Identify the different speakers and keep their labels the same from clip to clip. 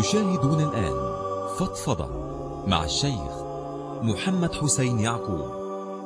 Speaker 1: تشاهدون الآن فضفضة مع الشيخ محمد حسين يعقوب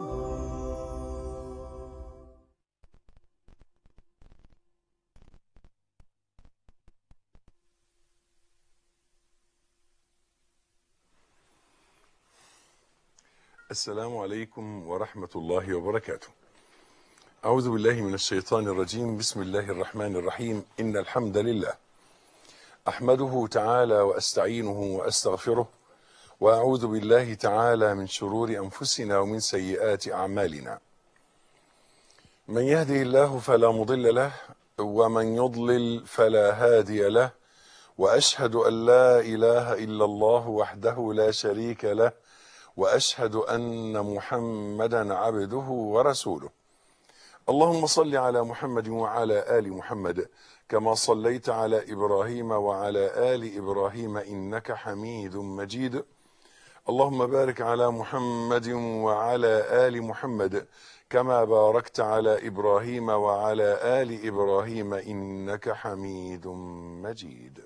Speaker 2: السلام عليكم ورحمة الله وبركاته أعوذ بالله من الشيطان الرجيم بسم الله الرحمن الرحيم إن الحمد لله أحمده تعالى وأستعينه وأستغفره وأعوذ بالله تعالى من شرور أنفسنا ومن سيئات أعمالنا من يهده الله فلا مضل له ومن يضلل فلا هادي له وأشهد أن لا إله إلا الله وحده لا شريك له واشهد ان محمدا عبده ورسوله اللهم صل على محمد وعلى ال محمد كما صليت على ابراهيم وعلى ال ابراهيم انك حميد مجيد اللهم بارك على محمد وعلى ال محمد كما باركت على ابراهيم وعلى ال ابراهيم انك حميد مجيد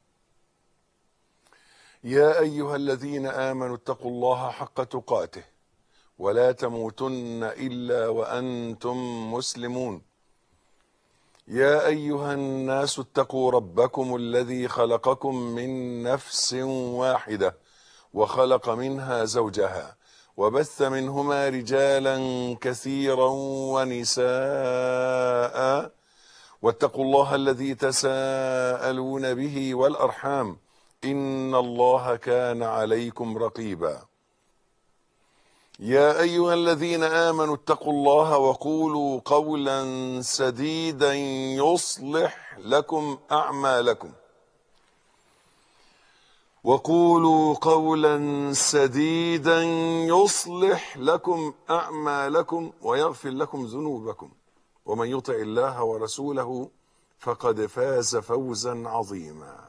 Speaker 2: يا ايها الذين امنوا اتقوا الله حق تقاته ولا تموتن الا وانتم مسلمون يا ايها الناس اتقوا ربكم الذي خلقكم من نفس واحده وخلق منها زوجها وبث منهما رجالا كثيرا ونساء واتقوا الله الذي تساءلون به والارحام ان الله كان عليكم رقيبا يا ايها الذين امنوا اتقوا الله وقولوا قولا سديدا يصلح لكم اعمالكم وقولوا قولا سديدا يصلح لكم اعمالكم ويغفر لكم ذنوبكم ومن يطع الله ورسوله فقد فاز فوزا عظيما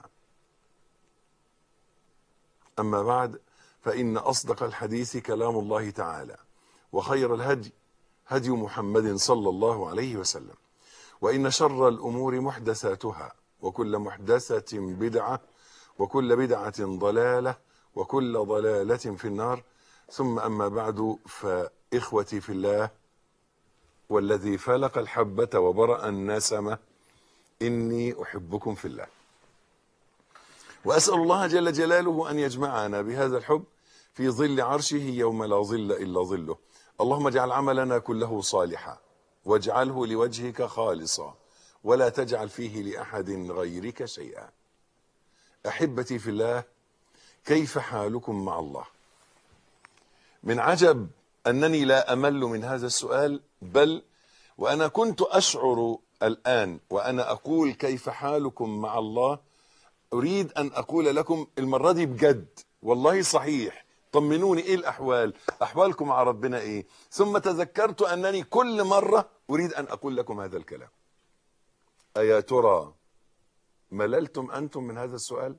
Speaker 2: أما بعد فإن أصدق الحديث كلام الله تعالى وخير الهدي هدي محمد صلى الله عليه وسلم وإن شر الأمور محدثاتها وكل محدثة بدعة وكل بدعة ضلالة وكل ضلالة في النار ثم أما بعد فإخوتي في الله والذي فلق الحبة وبرأ النسمة إني أحبكم في الله وأسأل الله جل جلاله أن يجمعنا بهذا الحب في ظل عرشه يوم لا ظل إلا ظله اللهم اجعل عملنا كله صالحا واجعله لوجهك خالصا ولا تجعل فيه لأحد غيرك شيئا أحبتي في الله كيف حالكم مع الله من عجب أنني لا أمل من هذا السؤال بل وأنا كنت أشعر الآن وأنا أقول كيف حالكم مع الله أريد أن أقول لكم المرة دي بجد والله صحيح طمنوني إيه الأحوال أحوالكم مع ربنا إيه ثم تذكرت أنني كل مرة أريد أن أقول لكم هذا الكلام أيا ترى مللتم أنتم من هذا السؤال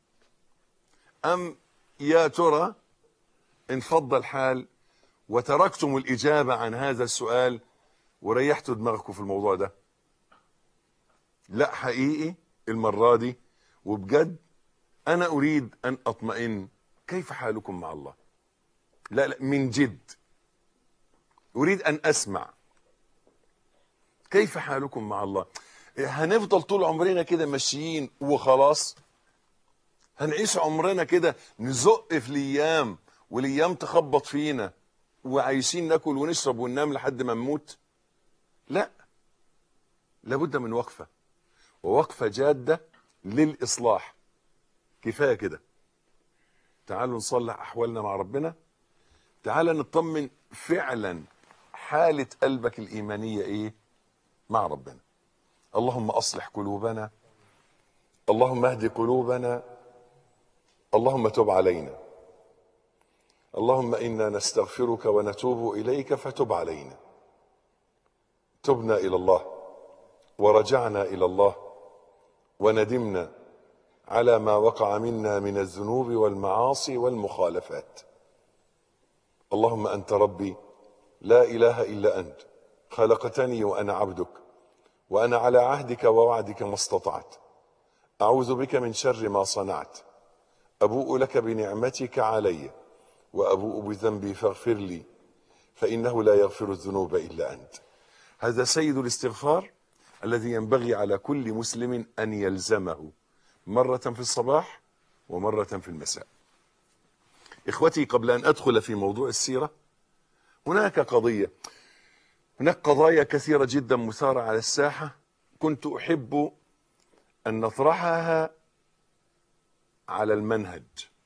Speaker 2: أم يا ترى انفض الحال وتركتم الإجابة عن هذا السؤال وريحتوا دماغكم في الموضوع ده لا حقيقي المرة دي وبجد انا اريد ان اطمئن كيف حالكم مع الله لا لا من جد اريد ان اسمع كيف حالكم مع الله هنفضل طول عمرنا كده ماشيين وخلاص هنعيش عمرنا كده نزق في الايام والايام تخبط فينا وعايشين ناكل ونشرب وننام لحد ما نموت لا لابد من وقفه ووقفه جاده للإصلاح كفاية كده تعالوا نصلح أحوالنا مع ربنا تعالى نطمن فعلا حالة قلبك الإيمانية إيه مع ربنا اللهم أصلح قلوبنا اللهم اهد قلوبنا اللهم تب علينا اللهم إنا نستغفرك ونتوب إليك فتب علينا تبنا إلى الله ورجعنا إلى الله وندمنا على ما وقع منا من الذنوب والمعاصي والمخالفات اللهم انت ربي لا اله الا انت خلقتني وانا عبدك وانا على عهدك ووعدك ما استطعت اعوذ بك من شر ما صنعت أبوء لك بنعمتك علي وأبوء بذنبي فاغفر لي فإنه لا يغفر الذنوب إلا أنت هذا سيد الاستغفار الذي ينبغي على كل مسلم أن يلزمه مرة في الصباح ومرة في المساء إخوتي قبل أن أدخل في موضوع السيرة هناك قضية هناك قضايا كثيرة جدا مثارة على الساحة كنت أحب أن نطرحها على المنهج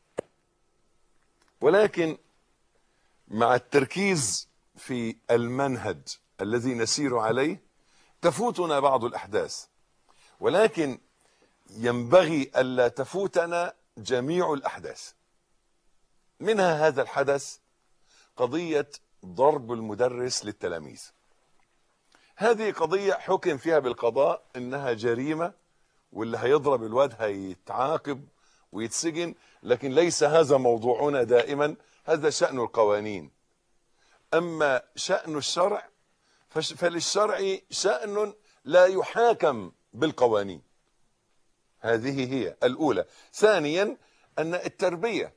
Speaker 2: ولكن مع التركيز في المنهج الذي نسير عليه تفوتنا بعض الأحداث ولكن ينبغي ألا تفوتنا جميع الأحداث منها هذا الحدث قضية ضرب المدرس للتلاميذ هذه قضية حكم فيها بالقضاء انها جريمة واللي هيضرب الواد هيتعاقب ويتسجن لكن ليس هذا موضوعنا دائما هذا شأن القوانين اما شأن الشرع فش- فللشرع شأن لا يحاكم بالقوانين هذه هي الأولى ثانيا أن التربية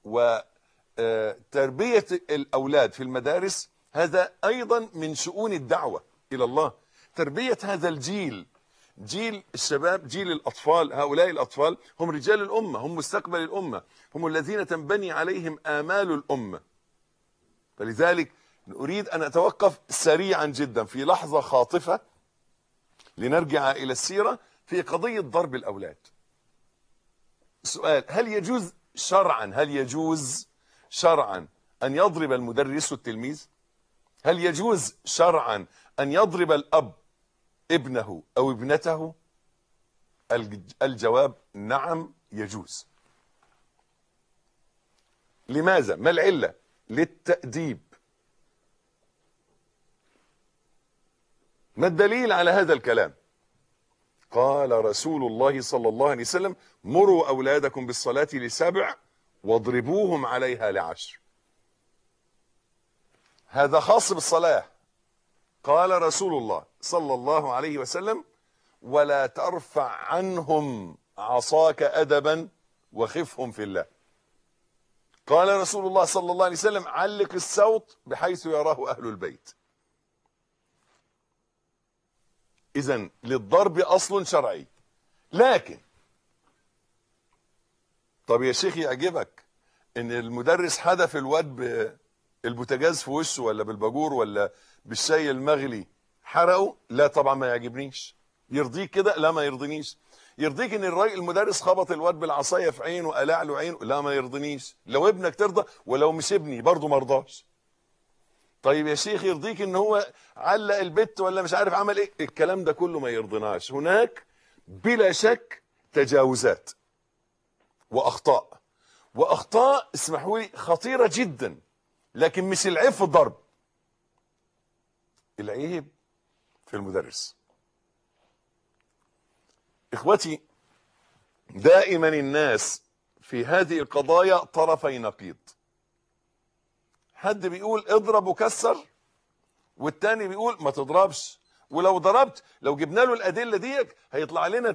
Speaker 2: وتربية الأولاد في المدارس هذا أيضا من شؤون الدعوة إلى الله تربية هذا الجيل جيل الشباب جيل الأطفال هؤلاء الأطفال هم رجال الأمة هم مستقبل الأمة هم الذين تنبني عليهم آمال الأمة فلذلك أريد أن أتوقف سريعا جدا في لحظة خاطفة لنرجع إلى السيرة في قضية ضرب الأولاد سؤال هل يجوز شرعا هل يجوز شرعا أن يضرب المدرس التلميذ هل يجوز شرعا أن يضرب الأب ابنه أو ابنته الج- الجواب نعم يجوز لماذا ما العلة للتأديب ما الدليل على هذا الكلام قال رسول الله صلى الله عليه وسلم مروا أولادكم بالصلاة لسبع واضربوهم عليها لعشر هذا خاص بالصلاة قال رسول الله صلى الله عليه وسلم ولا ترفع عنهم عصاك أدبا وخفهم في الله قال رسول الله صلى الله عليه وسلم علق الصوت بحيث يراه أهل البيت إذا للضرب أصل شرعي لكن طب يا شيخ يعجبك ان المدرس حدف الواد بالبوتاجاز في وشه ولا بالباجور ولا بالشاي المغلي حرقه لا طبعا ما يعجبنيش يرضيك كده لا ما يرضينيش يرضيك ان الراجل المدرس خبط الواد بالعصايه في عينه قلع له عينه لا ما يرضينيش لو ابنك ترضى ولو مش ابني برضه ما رضاش طيب يا شيخ يرضيك ان هو علق البت ولا مش عارف عمل ايه الكلام ده كله ما يرضناش هناك بلا شك تجاوزات واخطاء واخطاء اسمحوا لي خطيره جدا لكن مش العيب في الضرب العيب في المدرس اخوتي دائما الناس في هذه القضايا طرفي نقيض حد بيقول اضرب وكسر والتاني بيقول ما تضربش ولو ضربت لو جبنا له الادله ديت هيطلع لنا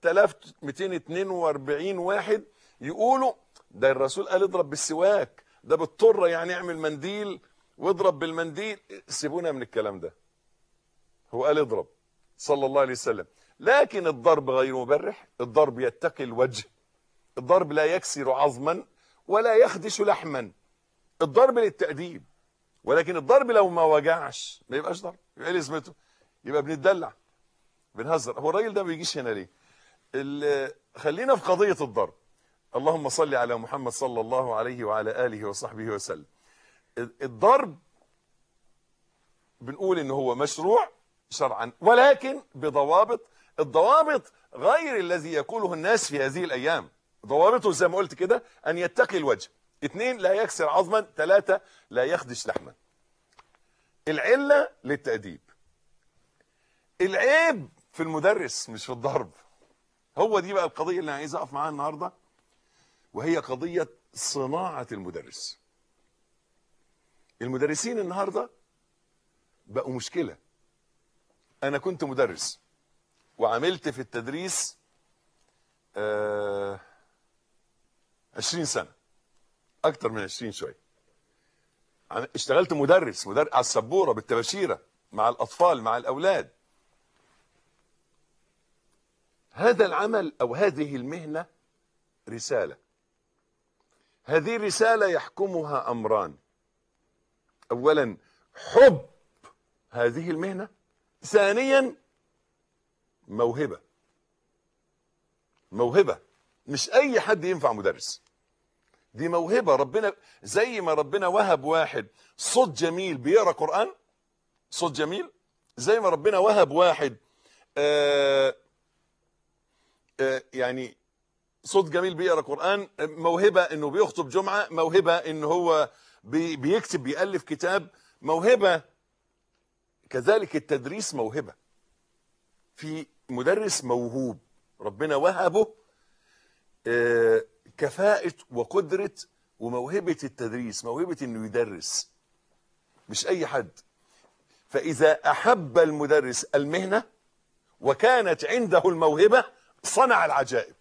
Speaker 2: 3242 واحد يقولوا ده الرسول قال اضرب بالسواك ده بالطره يعني اعمل منديل واضرب بالمنديل سيبونا من الكلام ده هو قال اضرب صلى الله عليه وسلم لكن الضرب غير مبرح الضرب يتقي الوجه الضرب لا يكسر عظما ولا يخدش لحما الضرب للتأديب ولكن الضرب لو ما وجعش ما يبقاش ضرب يبقى ايه لازمته يبقى بنتدلع بنهزر هو الراجل ده ما بيجيش هنا ليه ال- خلينا في قضية الضرب اللهم صل على محمد صلى الله عليه وعلى آله وصحبه وسلم الضرب بنقول ان هو مشروع شرعا ولكن بضوابط الضوابط غير الذي يقوله الناس في هذه الايام ضوابطه زي ما قلت كده ان يتقي الوجه اثنين لا يكسر عظما ثلاثة لا يخدش لحما العلة للتأديب العيب في المدرس مش في الضرب هو دي بقى القضية اللي أنا عايز أقف معاها النهاردة وهي قضية صناعة المدرس المدرسين النهاردة بقوا مشكلة أنا كنت مدرس وعملت في التدريس آه 20 سنه اكتر من 20 شويه أنا اشتغلت مدرس مدرس على السبوره بالتباشيره مع الاطفال مع الاولاد هذا العمل او هذه المهنه رساله هذه الرساله يحكمها امران اولا حب هذه المهنه ثانيا موهبه موهبه مش اي حد ينفع مدرس دي موهبه ربنا زي ما ربنا وهب واحد صوت جميل بيقرا قران صوت جميل زي ما ربنا وهب واحد آه آه يعني صوت جميل بيقرا قران موهبه انه بيخطب جمعه موهبه ان هو بي بيكتب بيالف كتاب موهبه كذلك التدريس موهبه في مدرس موهوب ربنا وهبه آه كفاءة وقدرة وموهبة التدريس موهبة انه يدرس مش اي حد فاذا احب المدرس المهنة وكانت عنده الموهبة صنع العجائب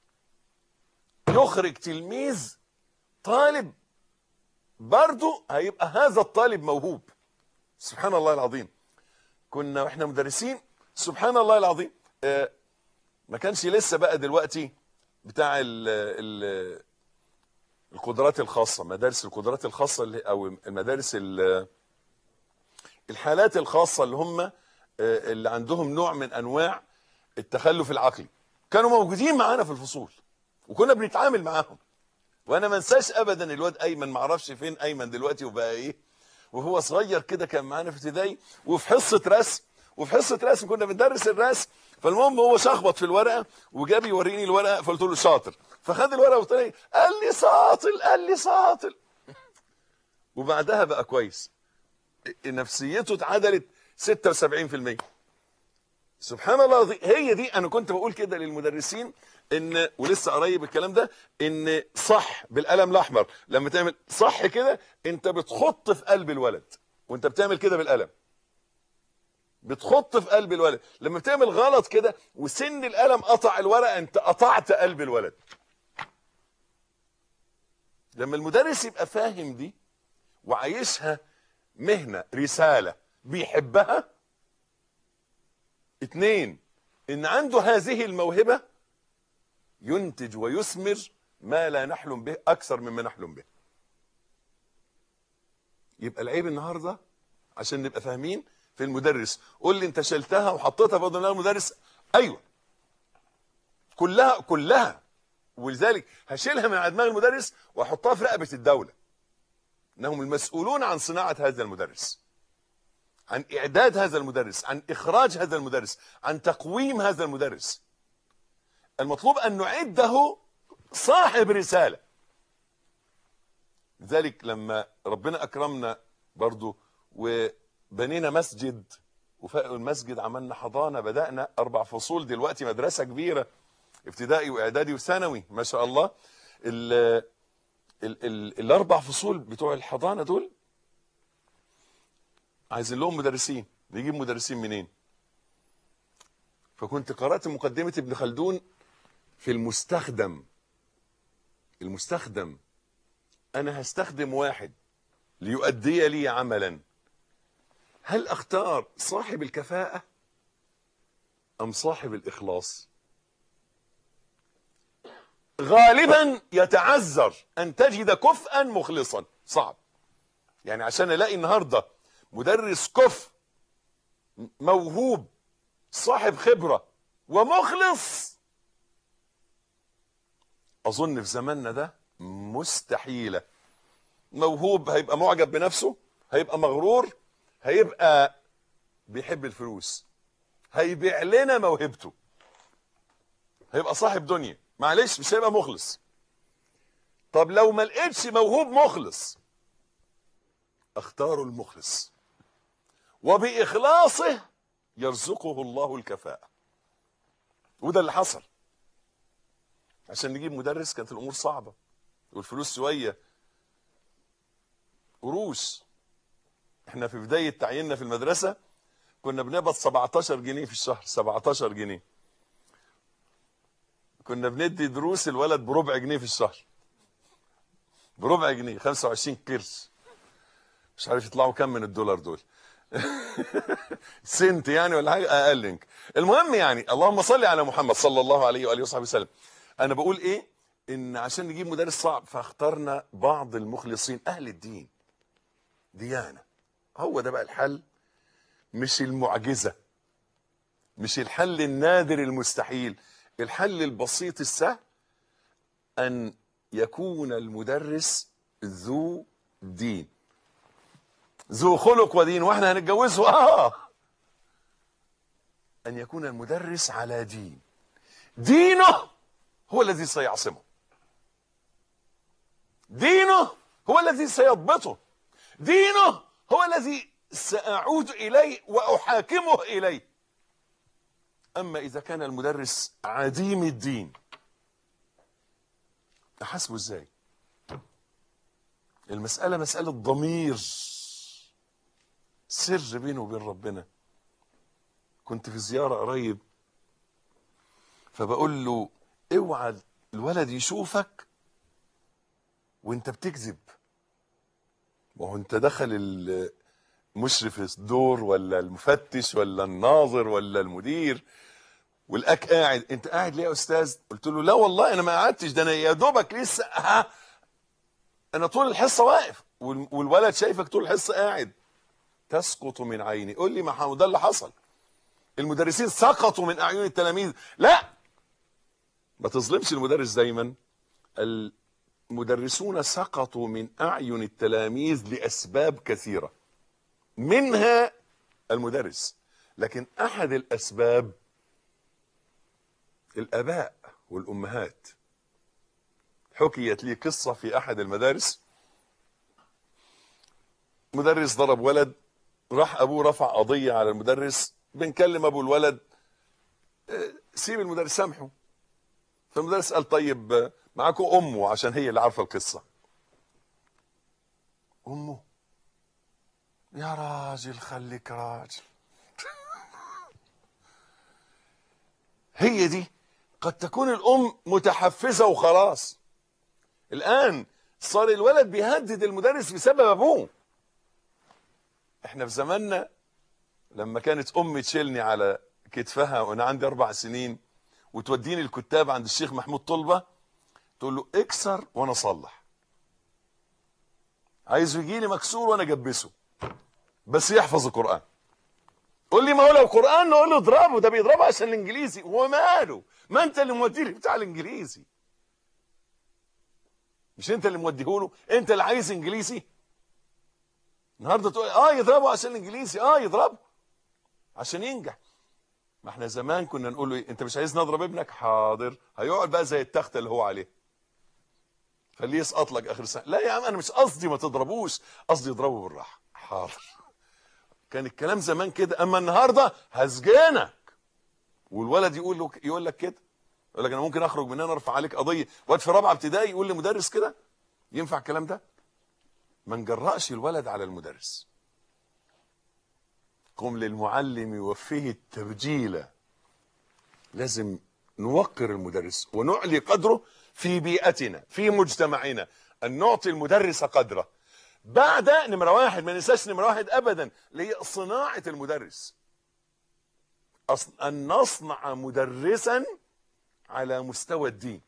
Speaker 2: يخرج تلميذ طالب برضه هيبقى هذا الطالب موهوب سبحان الله العظيم كنا واحنا مدرسين سبحان الله العظيم آه ما كانش لسه بقى دلوقتي بتاع ال ال القدرات الخاصة مدارس القدرات الخاصة اللي او المدارس الحالات الخاصة اللي هم اللي عندهم نوع من انواع التخلف العقلي كانوا موجودين معانا في الفصول وكنا بنتعامل معاهم وانا ما انساش ابدا الواد ايمن ما اعرفش فين ايمن دلوقتي وبقى ايه وهو صغير كده كان معانا في ابتدائي وفي حصه رسم وفي حصه رسم كنا بندرس الرسم فالمهم هو شخبط في الورقه وجاب يوريني الورقه فقلت له شاطر فخد الورقه وطلع قال لي ساطل قال لي ساطل وبعدها بقى كويس نفسيته اتعدلت 76% سبحان الله هي دي انا كنت بقول كده للمدرسين ان ولسه قريب الكلام ده ان صح بالقلم الاحمر لما تعمل صح كده انت بتخط في قلب الولد وانت بتعمل كده بالقلم بتخط في قلب الولد لما بتعمل غلط كده وسن القلم قطع الورقه انت قطعت قلب الولد لما المدرس يبقى فاهم دي وعايشها مهنه رساله بيحبها اتنين ان عنده هذه الموهبه ينتج ويثمر ما لا نحلم به اكثر مما نحلم به يبقى العيب النهارده عشان نبقى فاهمين في المدرس قول لي انت شلتها وحطيتها في دماغ المدرس ايوه كلها كلها ولذلك هشيلها من على دماغ المدرس واحطها في رقبه الدوله انهم المسؤولون عن صناعه هذا المدرس عن اعداد هذا المدرس عن اخراج هذا المدرس عن تقويم هذا المدرس المطلوب ان نعده صاحب رساله لذلك لما ربنا اكرمنا برضو وبنينا مسجد وفوق المسجد عملنا حضانه بدانا اربع فصول دلوقتي مدرسه كبيره ابتدائي واعدادي وثانوي ما شاء الله ال ال ال الاربع فصول بتوع الحضانه دول عايزين لهم مدرسين نجيب مدرسين منين فكنت قرات مقدمه ابن خلدون في المستخدم المستخدم انا هستخدم واحد ليؤدي لي عملا هل اختار صاحب الكفاءه ام صاحب الاخلاص غالبا يتعذر ان تجد كفءا مخلصا صعب يعني عشان الاقي النهارده مدرس كفء موهوب صاحب خبره ومخلص اظن في زماننا ده مستحيله موهوب هيبقى معجب بنفسه هيبقى مغرور هيبقى بيحب الفلوس هيبيع لنا موهبته هيبقى صاحب دنيا معلش مش هيبقى مخلص طب لو ما لقيتش موهوب مخلص اختاروا المخلص وبإخلاصه يرزقه الله الكفاءة وده اللي حصل عشان نجيب مدرس كانت الأمور صعبة والفلوس شوية قروش احنا في بداية تعييننا في المدرسة كنا بنقبض 17 جنيه في الشهر 17 جنيه كنا بندي دروس الولد بربع جنيه في الشهر بربع جنيه 25 قرش مش عارف يطلعوا كام من الدولار دول سنت يعني ولا حاجه اقل يمكن المهم يعني اللهم صل على محمد صلى الله عليه واله وصحبه وسلم انا بقول ايه ان عشان نجيب مدرس صعب فاخترنا بعض المخلصين اهل الدين ديانه هو ده بقى الحل مش المعجزه مش الحل النادر المستحيل الحل البسيط السهل ان يكون المدرس ذو دين ذو خلق ودين واحنا هنتجوزه اه ان يكون المدرس على دين دينه هو الذي سيعصمه دينه هو الذي سيضبطه دينه هو الذي ساعود اليه واحاكمه اليه اما اذا كان المدرس عديم الدين احاسبه ازاي المساله مساله ضمير سر بينه وبين ربنا كنت في زياره قريب فبقول له اوعى الولد يشوفك وانت بتكذب ما هو انت دخل المشرف الدور ولا المفتش ولا الناظر ولا المدير والاك قاعد انت قاعد ليه يا استاذ قلت له لا والله انا ما قعدتش ده انا يا دوبك لسه ها انا طول الحصه واقف وال- والولد شايفك طول الحصه قاعد تسقط من عيني قول لي ما هو ده اللي حصل المدرسين سقطوا من اعين التلاميذ لا ما تظلمش المدرس دايما المدرسون سقطوا من اعين التلاميذ لاسباب كثيره منها المدرس لكن احد الاسباب الاباء والامهات حكيت لي قصه في احد المدارس مدرس ضرب ولد راح ابوه رفع قضيه على المدرس بنكلم ابو الولد آه، سيب المدرس سامحه فالمدرس قال طيب آه، معاكم امه عشان هي اللي عارفه القصه امه يا راجل خليك راجل هي دي قد تكون الام متحفزه وخلاص الان صار الولد بيهدد المدرس بسبب ابوه احنا في زماننا لما كانت امي تشيلني على كتفها وانا عندي اربع سنين وتوديني الكتاب عند الشيخ محمود طلبه تقول له اكسر وانا اصلح عايزه يجي لي مكسور وانا اجبسه بس يحفظ القران قول لي ما هو لو قران نقول له اضربه ده بيضربه عشان الانجليزي وماله ما انت اللي موديه لي بتاع الانجليزي مش انت اللي موديه له انت اللي عايز انجليزي النهارده تقول اه يضربه عشان الانجليزي اه يضربه عشان ينجح ما احنا زمان كنا نقول له إيه؟ انت مش عايز نضرب ابنك حاضر هيقعد بقى زي التخته اللي هو عليه خليه يسقط لك اخر السنه لا يا عم انا مش قصدي ما تضربوش قصدي اضربه بالراحه حاضر كان الكلام زمان كده اما النهارده هسجنك والولد يقول له يقول لك كده يقول لك انا ممكن اخرج من هنا ارفع عليك قضيه واد في رابعه ابتدائي يقول لمدرس كده ينفع الكلام ده ما نجرأش الولد على المدرس قم للمعلم يوفيه التبجيل لازم نوقر المدرس ونعلي قدره في بيئتنا في مجتمعنا ان نعطي المدرس قدره بعد نمره واحد ما ننساش نمره واحد ابدا اللي هي صناعه المدرس أص- ان نصنع مدرسا على مستوى الدين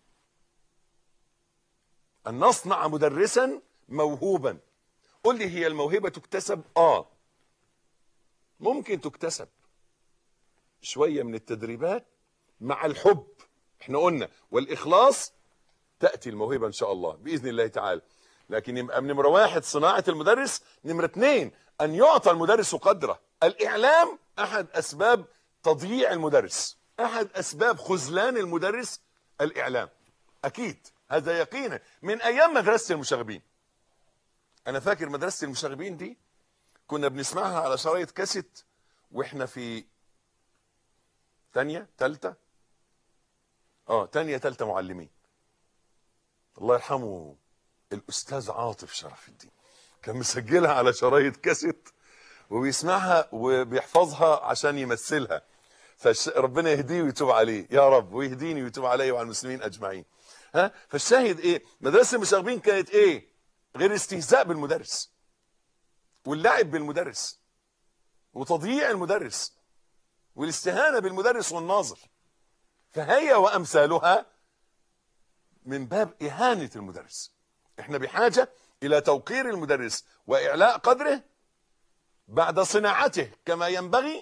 Speaker 2: ان نصنع مدرسا موهوبا قل لي هي الموهبه تكتسب اه ممكن تكتسب شويه من التدريبات مع الحب احنا قلنا والاخلاص تاتي الموهبه ان شاء الله باذن الله تعالى لكن يبقى نمره واحد صناعه المدرس نمره اثنين ان يعطى المدرس قدره الاعلام احد اسباب تضييع المدرس احد اسباب خذلان المدرس الاعلام اكيد هذا يقينا من ايام مدرسه المشاغبين انا فاكر مدرسه المشاغبين دي كنا بنسمعها على شرايط كاسيت واحنا في تانية تالتة اه تانية تالتة معلمين الله يرحمه الاستاذ عاطف شرف الدين كان مسجلها على شرايط كاسيت وبيسمعها وبيحفظها عشان يمثلها فربنا يهديه ويتوب عليه يا رب ويهديني ويتوب علي وعلى المسلمين اجمعين ها فالشاهد ايه مدرسه المشاغبين كانت ايه غير استهزاء بالمدرس واللعب بالمدرس وتضييع المدرس والاستهانة بالمدرس والناظر فهي وأمثالها من باب إهانة المدرس احنا بحاجة إلى توقير المدرس وإعلاء قدره بعد صناعته كما ينبغي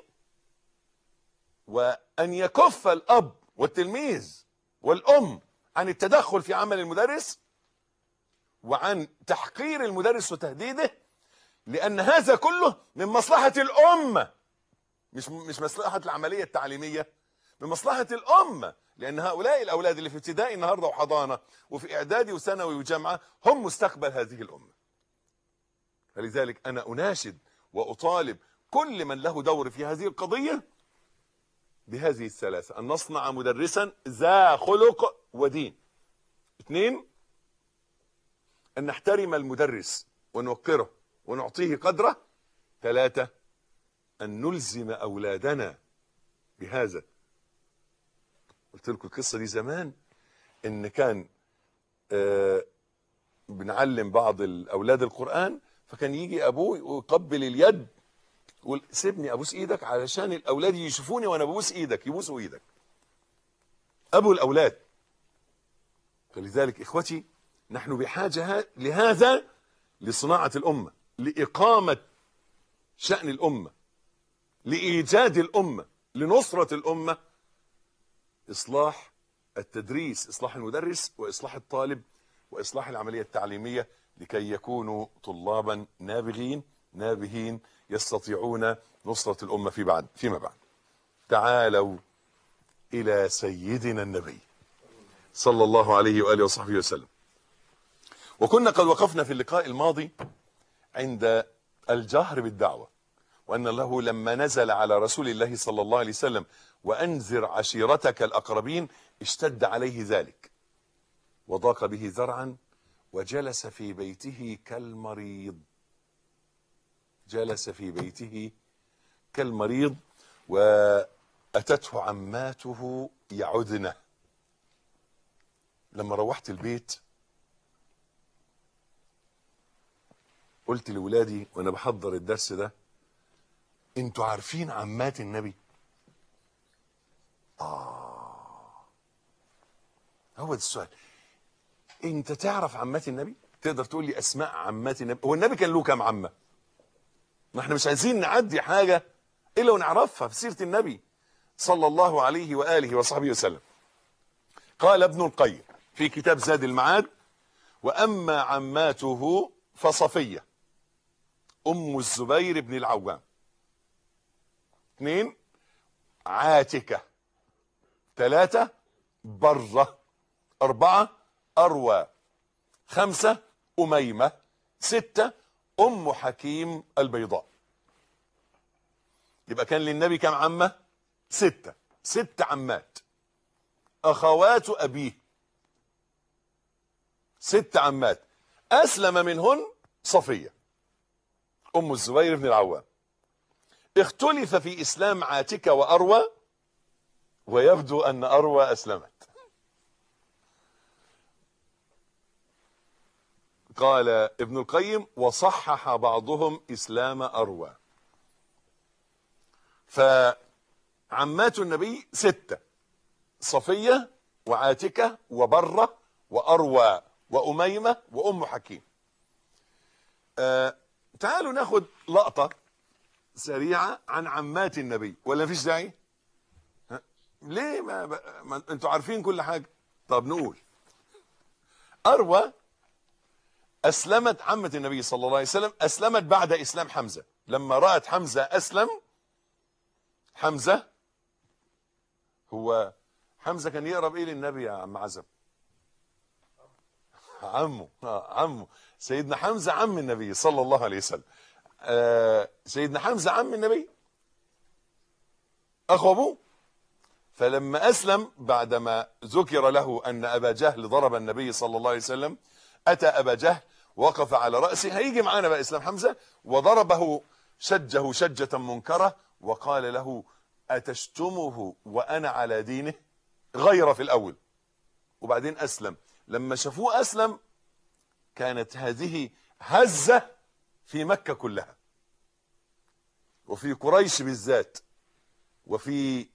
Speaker 2: وأن يكف الأب والتلميذ والأم عن التدخل في عمل المدرس وعن تحقير المدرس وتهديده لأن هذا كله من مصلحة الأمة مش مش مصلحة العملية التعليمية من مصلحة الأمة لأن هؤلاء الأولاد اللي في ابتدائي النهاردة وحضانة وفي إعدادي وثانوي وجامعة هم مستقبل هذه الأمة فلذلك أنا أناشد وأطالب كل من له دور في هذه القضية بهذه الثلاثة أن نصنع مدرسا ذا خلق ودين اثنين أن نحترم المدرس ونوقره ونعطيه قدره ثلاثة أن نلزم أولادنا بهذا قلت لكم القصة دي زمان إن كان آه بنعلم بعض الأولاد القرآن فكان يجي أبوه ويقبل اليد يقول سيبني أبوس إيدك علشان الأولاد يشوفوني وأنا ببوس إيدك يبوسوا إيدك أبو الأولاد فلذلك إخوتي نحن بحاجة لهذا لصناعة الأمة لإقامة شأن الأمة لإيجاد الأمة لنصرة الأمة إصلاح التدريس إصلاح المدرس وإصلاح الطالب وإصلاح العملية التعليمية لكي يكونوا طلابا نابغين نابهين يستطيعون نصرة الأمة في بعد فيما بعد تعالوا إلى سيدنا النبي صلى الله عليه وآله وصحبه وسلم وكنا قد وقفنا في اللقاء الماضي عند الجهر بالدعوة وأن له لما نزل على رسول الله صلى الله عليه وسلم وأنذر عشيرتك الأقربين اشتد عليه ذلك وضاق به ذرعا وجلس في بيته كالمريض جلس في بيته كالمريض وأتته عماته يعدنه لما روحت البيت قلت لولادي وانا بحضر الدرس ده انتوا عارفين عمات النبي اه هو ده السؤال انت تعرف عمات النبي تقدر تقول لي اسماء عمات النبي هو النبي كان له كام عمه ما احنا مش عايزين نعدي حاجه الا ونعرفها في سيره النبي صلى الله عليه واله وصحبه وسلم قال ابن القيم في كتاب زاد المعاد واما عماته فصفيه ام الزبير بن العوام اثنين عاتكة ثلاثة برة أربعة أروى خمسة أميمة ستة أم حكيم البيضاء يبقى كان للنبي كم عمة ستة ست عمات أخوات أبيه ست عمات أسلم منهن صفية أم الزبير بن العوام اختلف في إسلام عاتكة وأروى ويبدو أن أروى أسلمت قال ابن القيم وصحح بعضهم إسلام أروى فعمات النبي ستة صفية وعاتكة وبرة وأروى وأميمة وأم حكيم آه تعالوا ناخد لقطة سريعة عن عمات النبي ولا مفيش داعي ها؟ ليه ما, ب... ما انتوا عارفين كل حاجة طب نقول أروى أسلمت عمة النبي صلى الله عليه وسلم أسلمت بعد إسلام حمزة لما رأت حمزة أسلم حمزة هو حمزة كان يقرب إيه للنبي يا عم عزب عمه آه عمه سيدنا حمزة عم النبي صلى الله عليه وسلم آه سيدنا حمزة عم النبي أخو أبوه فلما أسلم بعدما ذكر له أن أبا جهل ضرب النبي صلى الله عليه وسلم أتى أبا جهل وقف على رأسه هيجي معانا بقى إسلام حمزة وضربه شجه شجة منكرة وقال له أتشتمه وأنا على دينه غير في الأول وبعدين أسلم لما شافوه أسلم كانت هذه هزة في مكة كلها وفي قريش بالذات وفي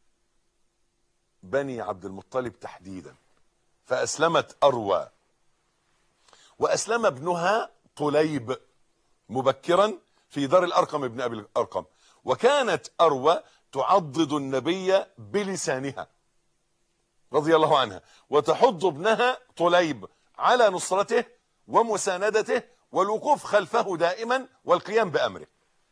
Speaker 2: بني عبد المطلب تحديدا فأسلمت أروى وأسلم ابنها طليب مبكرا في دار الأرقم ابن أبي الأرقم وكانت أروى تعضد النبي بلسانها رضي الله عنها وتحض ابنها طليب على نصرته ومساندته والوقوف خلفه دائما والقيام بأمره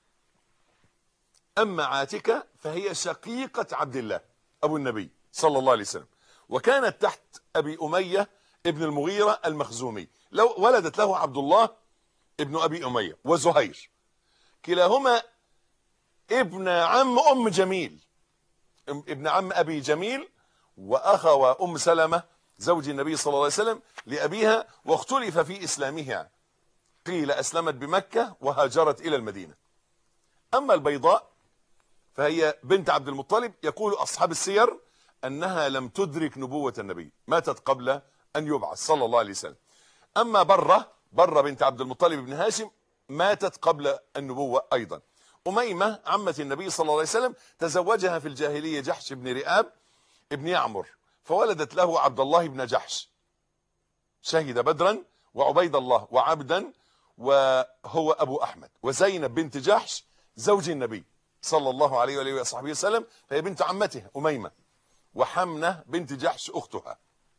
Speaker 2: أما عاتكة فهي شقيقة عبد الله أبو النبي صلى الله عليه وسلم وكانت تحت أبي أمية ابن المغيرة المخزومي لو ولدت له عبد الله ابن أبي أمية وزهير كلاهما ابن عم أم جميل ابن عم أبي جميل وأخوى أم سلمة زوج النبي صلى الله عليه وسلم لأبيها واختلف في إسلامها قيل أسلمت بمكة وهاجرت إلى المدينة أما البيضاء فهي بنت عبد المطلب يقول أصحاب السير أنها لم تدرك نبوة النبي ماتت قبل أن يبعث صلى الله عليه وسلم أما برة برة بنت عبد المطلب بن هاشم ماتت قبل النبوة أيضا أميمة عمة النبي صلى الله عليه وسلم تزوجها في الجاهلية جحش بن رئاب ابن يعمر فولدت له عبد الله بن جحش شهد بدرا وعبيد الله وعبدا وهو أبو أحمد وزينب بنت جحش زوج النبي صلى الله عليه وآله وصحبه وسلم فهي بنت عمته أميمة وحمنة بنت جحش أختها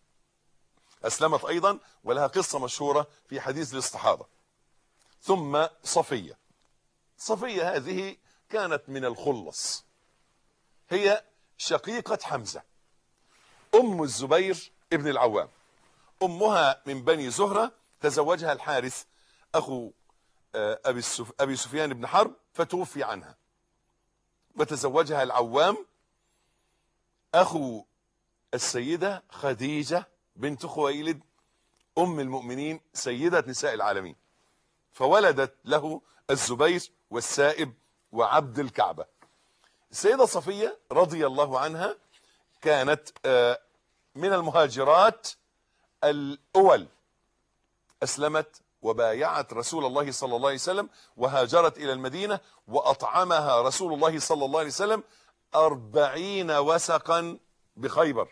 Speaker 2: أسلمت أيضا ولها قصة مشهورة في حديث الاستحاضة ثم صفية صفية هذه كانت من الخلص هي شقيقة حمزة أم الزبير ابن العوام أمها من بني زهرة تزوجها الحارث أخو أبي, السف... أبي سفيان بن حرب فتوفي عنها وتزوجها العوام أخو السيدة خديجة بنت خويلد أم المؤمنين سيدة نساء العالمين فولدت له الزبير والسائب وعبد الكعبة السيدة صفية رضي الله عنها كانت من المهاجرات الأول أسلمت وبايعت رسول الله صلى الله عليه وسلم وهاجرت إلى المدينة وأطعمها رسول الله صلى الله عليه وسلم أربعين وسقا بخيبر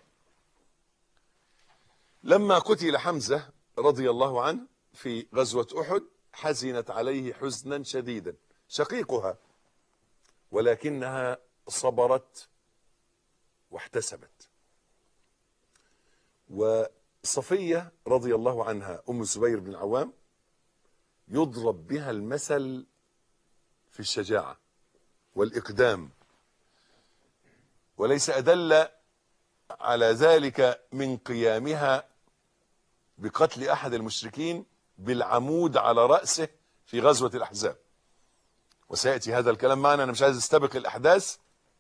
Speaker 2: لما قتل حمزة رضي الله عنه في غزوة أحد حزنت عليه حزنا شديدا شقيقها ولكنها صبرت واحتسبت وصفية رضي الله عنها أم الزبير بن العوام يضرب بها المثل في الشجاعة والإقدام وليس أدل على ذلك من قيامها بقتل أحد المشركين بالعمود على رأسه في غزوة الأحزاب وسيأتي هذا الكلام معنا أنا مش عايز استبق الأحداث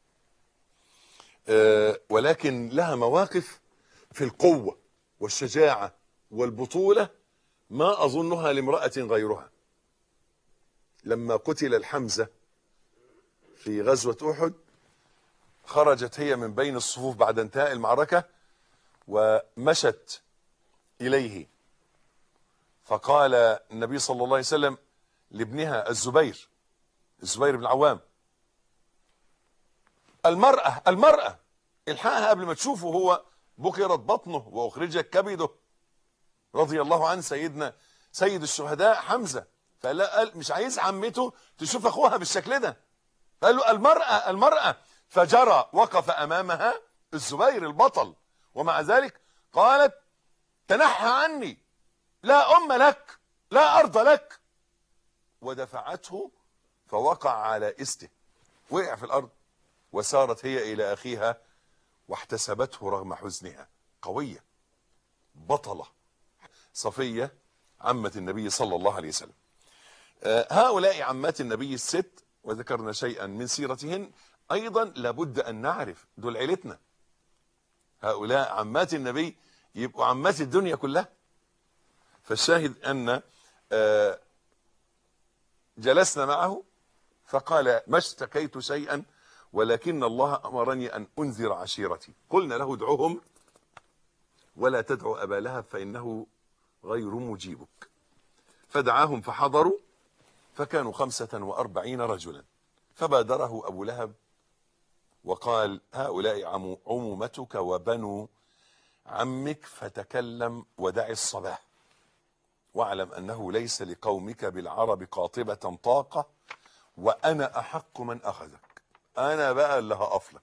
Speaker 2: أه ولكن لها مواقف في القوة والشجاعة والبطولة ما أظنها لامرأة غيرها لما قتل الحمزة في غزوة أحد خرجت هي من بين الصفوف بعد انتهاء المعركة ومشت إليه فقال النبي صلى الله عليه وسلم لابنها الزبير الزبير بن العوام المرأة المرأة الحقها قبل ما تشوفه هو بكرت بطنه واخرجت كبده رضي الله عنه سيدنا سيد الشهداء حمزة فقال قال مش عايز عمته تشوف اخوها بالشكل ده فقال له المرأة المرأة فجرى وقف امامها الزبير البطل ومع ذلك قالت تنحى عني لا ام لك لا ارض لك ودفعته فوقع على استه وقع في الارض وسارت هي الى اخيها واحتسبته رغم حزنها قوية بطلة صفية عمة النبي صلى الله عليه وسلم هؤلاء عمات النبي الست وذكرنا شيئا من سيرتهن ايضا لابد ان نعرف دول عيلتنا هؤلاء عمات النبي يبقوا عمات الدنيا كلها فالشاهد ان جلسنا معه فقال ما اشتكيت شيئا ولكن الله امرني ان انذر عشيرتي قلنا له ادعوهم ولا تدعو ابا لهب فانه غير مجيبك فدعاهم فحضروا فكانوا خمسة وأربعين رجلا فبادره أبو لهب وقال هؤلاء عمو- عمومتك وبنو عمك فتكلم ودع الصباح واعلم أنه ليس لقومك بالعرب قاطبة طاقة وأنا أحق من أخذك أنا بقى اللي هقفلك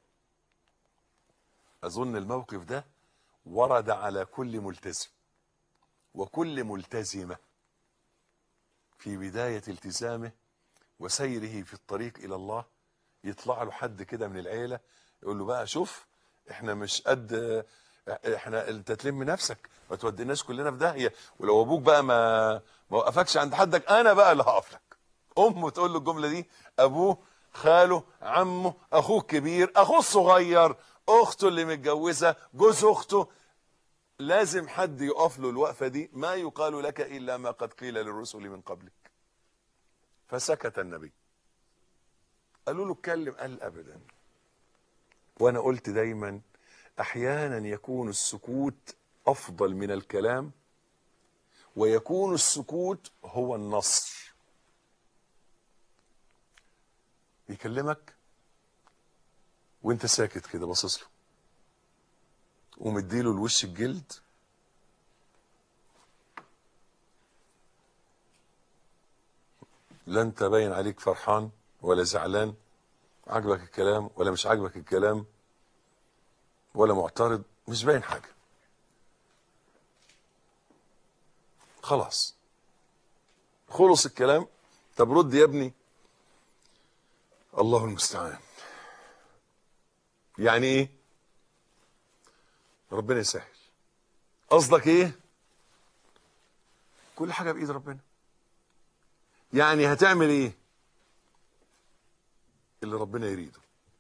Speaker 2: أظن الموقف ده ورد على كل ملتزم وكل ملتزمة في بداية التزامه وسيره في الطريق إلى الله يطلع له حد كده من العيلة يقول له بقى شوف احنا مش قد احنا انت تلم نفسك ما توديناش كلنا في داهيه ولو ابوك بقى ما ما وقفكش عند حدك انا بقى اللي هقف لك امه تقول له الجمله دي ابوه خاله عمه اخوه الكبير اخوه الصغير اخته اللي متجوزه جوز اخته لازم حد يقف له الوقفه دي ما يقال لك الا ما قد قيل للرسل من قبلك فسكت النبي قالوا له اتكلم قال ابدا وانا قلت دايما احيانا يكون السكوت افضل من الكلام ويكون السكوت هو النصر يكلمك وانت ساكت كده باصص له ومديله الوش الجلد لا انت باين عليك فرحان ولا زعلان عجبك الكلام ولا مش عجبك الكلام ولا معترض مش باين حاجه خلاص خلص الكلام طب رد يا ابني الله المستعان يعني ايه ربنا يسهل قصدك ايه كل حاجه بايد ربنا يعني هتعمل ايه اللي ربنا يريده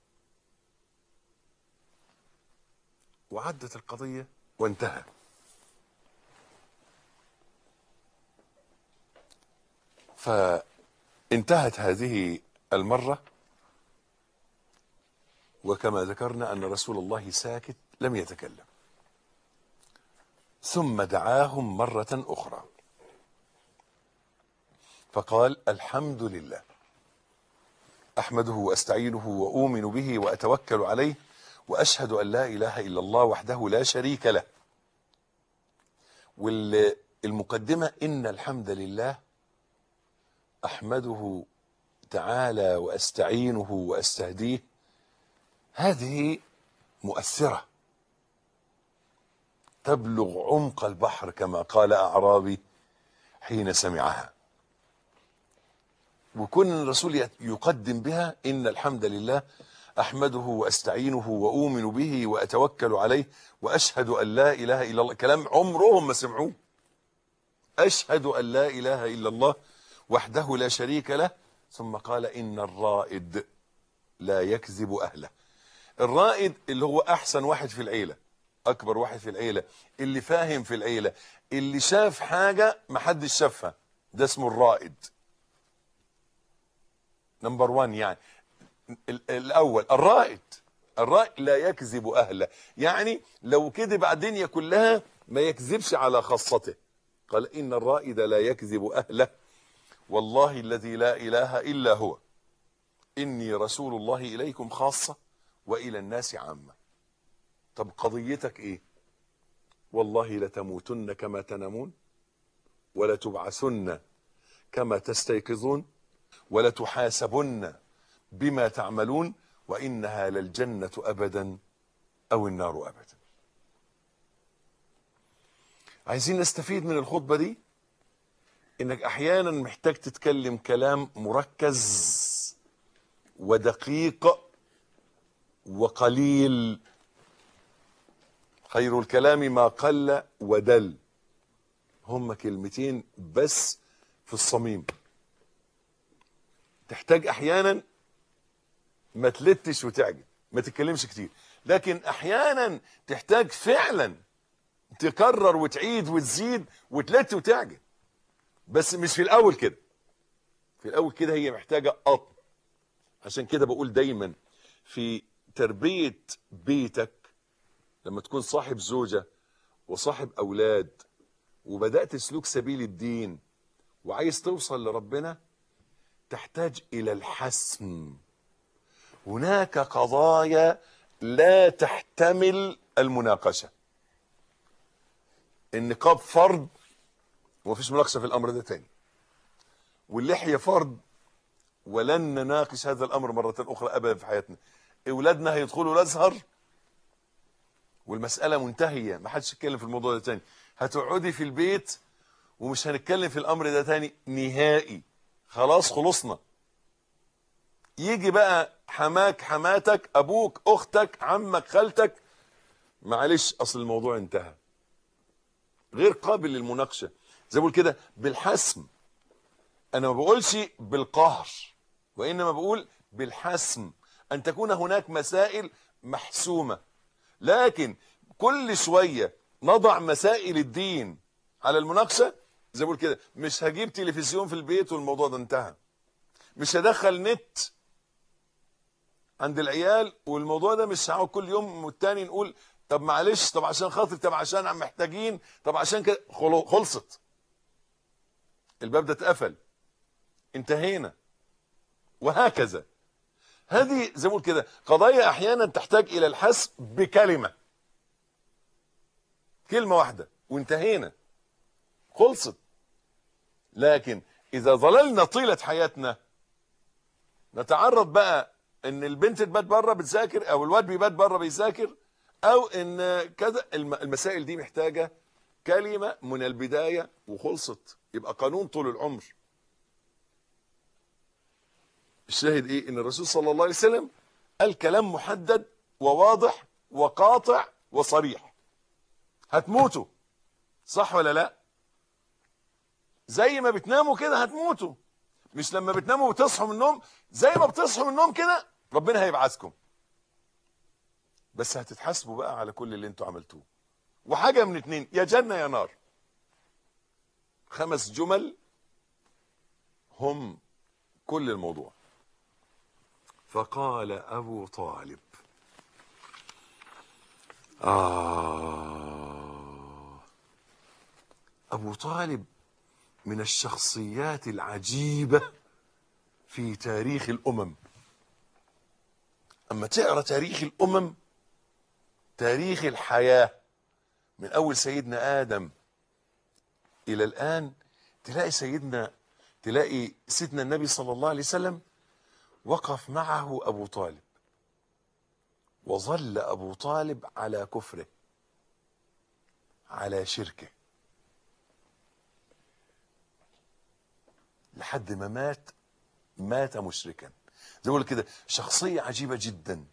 Speaker 2: وعدت القضيه وانتهى فانتهت هذه المره وكما ذكرنا ان رسول الله ساكت لم يتكلم ثم دعاهم مره اخرى فقال الحمد لله احمده واستعينه واؤمن به واتوكل عليه واشهد ان لا اله الا الله وحده لا شريك له والمقدمه ان الحمد لله احمده تعالى واستعينه واستهديه هذه مؤثره تبلغ عمق البحر كما قال اعرابي حين سمعها وكون الرسول يقدم بها ان الحمد لله احمده واستعينه واؤمن به واتوكل عليه واشهد ان لا اله الا الله كلام عمرهم ما سمعوه اشهد ان لا اله الا الله وحده لا شريك له ثم قال ان الرائد لا يكذب اهله الرائد اللي هو احسن واحد في العيله اكبر واحد في العيله اللي فاهم في العيله اللي شاف حاجه محدش شافها ده اسمه الرائد نمبر 1 يعني ال- الاول الرائد الرائد لا يكذب اهله يعني لو كذب على الدنيا كلها ما يكذبش على خاصته قال ان الرائد لا يكذب اهله والله الذي لا اله الا هو اني رسول الله اليكم خاصه والى الناس عامه طب قضيتك ايه والله لتموتن كما تنامون ولتبعثن كما تستيقظون ولتحاسبن بما تعملون وانها للجنه ابدا او النار ابدا عايزين نستفيد من الخطبه دي انك احيانا محتاج تتكلم كلام مركز ودقيق وقليل خير الكلام ما قل ودل هم كلمتين بس في الصميم تحتاج احيانا ما تلتش وتعجب ما تتكلمش كتير لكن احيانا تحتاج فعلا تكرر وتعيد وتزيد وتلت وتعجب بس مش في الاول كده في الاول كده هي محتاجه قطن عشان كده بقول دايما في تربيه بيتك لما تكون صاحب زوجه وصاحب اولاد وبدات سلوك سبيل الدين وعايز توصل لربنا تحتاج الى الحسم هناك قضايا لا تحتمل المناقشه النقاب فرض ومفيش مناقشه في الامر ده تاني واللحيه فرض ولن نناقش هذا الامر مره اخرى ابدا في حياتنا اولادنا هيدخلوا الازهر والمساله منتهيه ما حدش يتكلم في الموضوع ده تاني هتقعدي في البيت ومش هنتكلم في الامر ده تاني نهائي خلاص خلصنا يجي بقى حماك حماتك ابوك اختك عمك خالتك معلش اصل الموضوع انتهى غير قابل للمناقشه زي ما بقول كده بالحسم انا ما بقولش بالقهر وانما بقول بالحسم ان تكون هناك مسائل محسومه لكن كل شويه نضع مسائل الدين على المناقشه زي ما بقول كده مش هجيب تلفزيون في البيت والموضوع ده انتهى مش هدخل نت عند العيال والموضوع ده مش هقعد كل يوم والتاني نقول طب معلش طب عشان خاطر طب عشان عم محتاجين طب عشان كده خلو- خلصت الباب ده اتقفل انتهينا وهكذا هذه زي ما بقول كده قضايا احيانا تحتاج الى الحسم بكلمه كلمه واحده وانتهينا خلصت لكن اذا ظللنا طيله حياتنا نتعرض بقى ان البنت تبات بره بتذاكر او الواد بيبات بره بيذاكر او ان كذا الم- المسائل دي محتاجه كلمه من البدايه وخلصت يبقى قانون طول العمر الشاهد ايه ان الرسول صلى الله عليه وسلم قال كلام محدد وواضح وقاطع وصريح هتموتوا صح ولا لا زي ما بتناموا كده هتموتوا مش لما بتناموا وتصحوا من النوم زي ما بتصحوا من النوم كده ربنا هيبعثكم بس هتتحاسبوا بقى على كل اللي انتوا عملتوه وحاجه من اتنين يا جنه يا نار خمس جمل هم كل الموضوع فقال ابو طالب آه أبو طالب من الشخصيات العجيبة في تاريخ الأمم أما تقرأ تاريخ الأمم تاريخ الحياة من أول سيدنا آدم إلى الآن تلاقي سيدنا تلاقي سيدنا النبي صلى الله عليه وسلم وقف معه أبو طالب وظل أبو طالب على كفره على شركه لحد ما مات مات مشركا زي ما بقول كده شخصية عجيبة جدا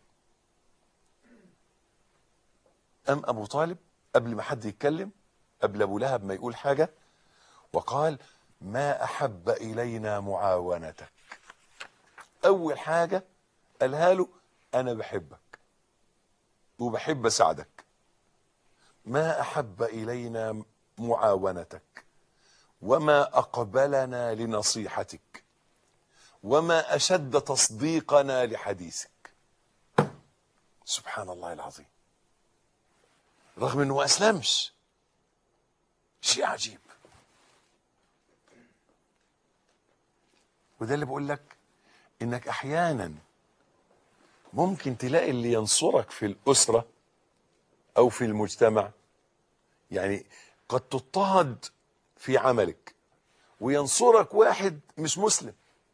Speaker 2: أم أبو طالب قبل ما حد يتكلم قبل أبو لهب ما يقول حاجة وقال ما أحب إلينا معاونتك أول حاجة قالها له أنا بحبك وبحب أساعدك ما أحب إلينا معاونتك وما أقبلنا لنصيحتك وما أشد تصديقنا لحديثك سبحان الله العظيم رغم أنه ما أسلمش شيء عجيب وده اللي بقول لك انك احيانا ممكن تلاقي اللي ينصرك في الاسره او في المجتمع يعني قد تضطهد في عملك وينصرك واحد مش مسلم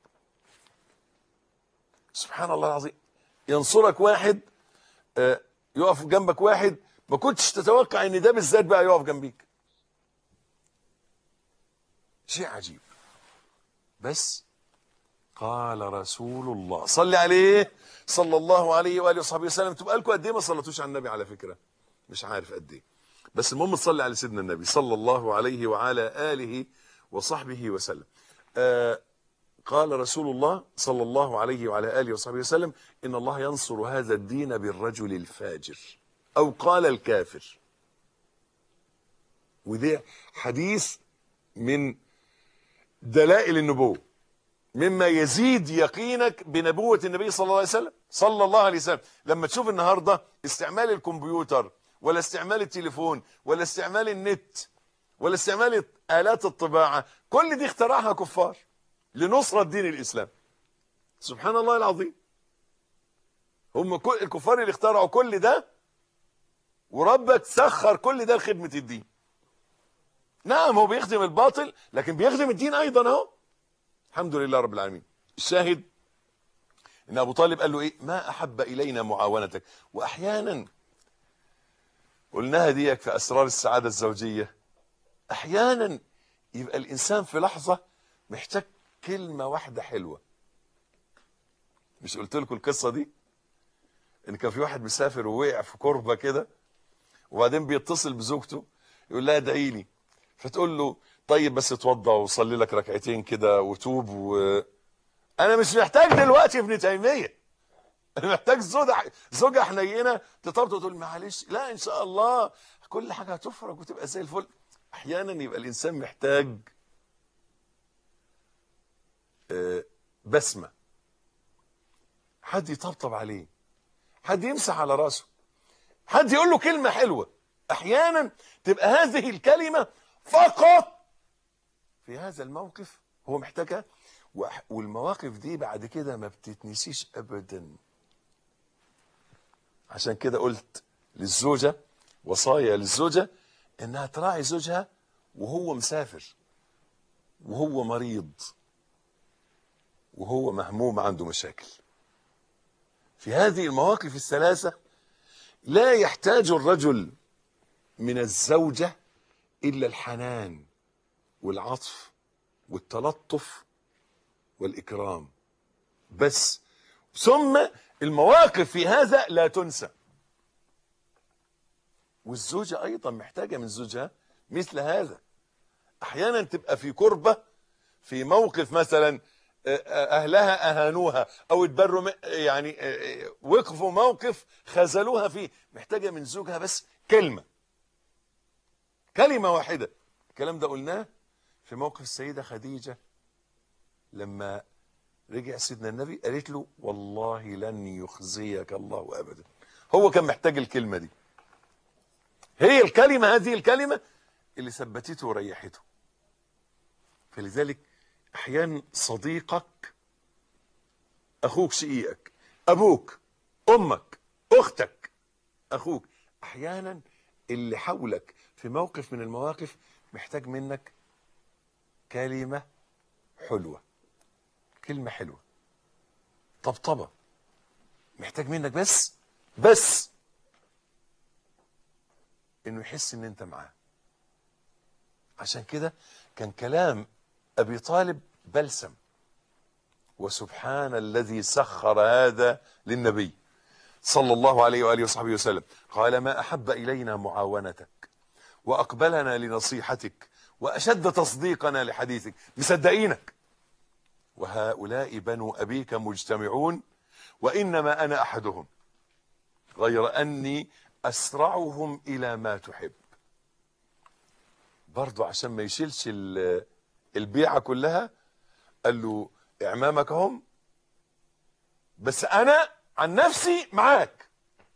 Speaker 2: سبحان الله العظيم ينصرك واحد آه، يقف جنبك واحد ما كنتش تتوقع ان ده بالذات بقى يقف جنبيك شيء عجيب بس قال رسول الله صلي عليه صلى الله عليه واله وصحبه وسلم تبقى لكم قد ايه ما صليتوش على النبي على فكره مش عارف قد ايه بس المهم تصلي على سيدنا النبي صلى الله عليه وعلى اله وصحبه وسلم آه قال رسول الله صلى الله عليه وعلى اله وصحبه وسلم ان الله ينصر هذا الدين بالرجل الفاجر او قال الكافر وده حديث من دلائل النبوه مما يزيد يقينك بنبوة النبي صلى الله عليه وسلم صلى الله عليه وسلم لما تشوف النهاردة استعمال الكمبيوتر ولا استعمال التليفون ولا استعمال النت ولا استعمال آلات الطباعة كل دي اخترعها كفار لنصرة دين الإسلام سبحان الله العظيم هم كل الكفار اللي اخترعوا كل ده وربك سخر كل ده لخدمة الدين نعم هو بيخدم الباطل لكن بيخدم الدين ايضا اهو الحمد لله رب العالمين الشاهد ان ابو طالب قال له ايه ما احب الينا معاونتك واحيانا قلناها ديك في اسرار السعاده الزوجيه احيانا يبقى الانسان في لحظه محتاج كلمه واحده حلوه مش قلت لكم القصه دي ان كان في واحد مسافر ووقع في كربه كده وبعدين بيتصل بزوجته يقول لها ادعي لي فتقول له طيب بس اتوضى وصلي لك ركعتين كده وتوب و انا مش محتاج دلوقتي ابن تيميه انا محتاج زوجة زوجة حنينه تطبطب وتقول معلش لا ان شاء الله كل حاجه هتفرج وتبقى زي الفل احيانا يبقى الانسان محتاج آه، بسمه حد يطبطب عليه حد يمسح على راسه حد يقول له كلمه حلوه احيانا تبقى هذه الكلمه فقط في هذا الموقف هو محتاجها وأح- والمواقف دي بعد كده ما بتتنسيش ابدا عشان كده قلت للزوجة وصايا للزوجة انها تراعي زوجها وهو مسافر وهو مريض وهو مهموم عنده مشاكل في هذه المواقف الثلاثة لا يحتاج الرجل من الزوجة إلا الحنان والعطف والتلطف والإكرام بس ثم المواقف في هذا لا تنسى والزوجة أيضا محتاجة من زوجها مثل هذا أحيانا تبقى في كربة في موقف مثلا آه، آه، أهلها أهانوها أو اتبروا م- يعني آه، آه، وقفوا موقف خذلوها فيه محتاجة من زوجها بس كلمة كلمة واحدة الكلام ده قلناه في موقف السيدة خديجة لما رجع سيدنا النبي قالت له والله لن يخزيك الله أبدا هو كان محتاج الكلمة دي هي الكلمة هذه الكلمة اللي ثبتته وريحته فلذلك أحيانا صديقك أخوك شقيقك أبوك أمك أختك أخوك أحيانا اللي حولك في موقف من المواقف محتاج منك كلمة حلوة كلمة حلوة طبطبة محتاج منك بس بس انه يحس ان انت معاه عشان كده كان كلام ابي طالب بلسم وسبحان الذي سخر هذا للنبي صلى الله عليه واله وصحبه وسلم قال ما احب الينا معاونتك واقبلنا لنصيحتك واشد تصديقنا لحديثك مصدقينك وهؤلاء بنو ابيك مجتمعون وانما انا احدهم غير اني اسرعهم الى ما تحب برضو عشان ما يشيلش ال- البيعه كلها قال له اعمامك هم بس انا عن نفسي معاك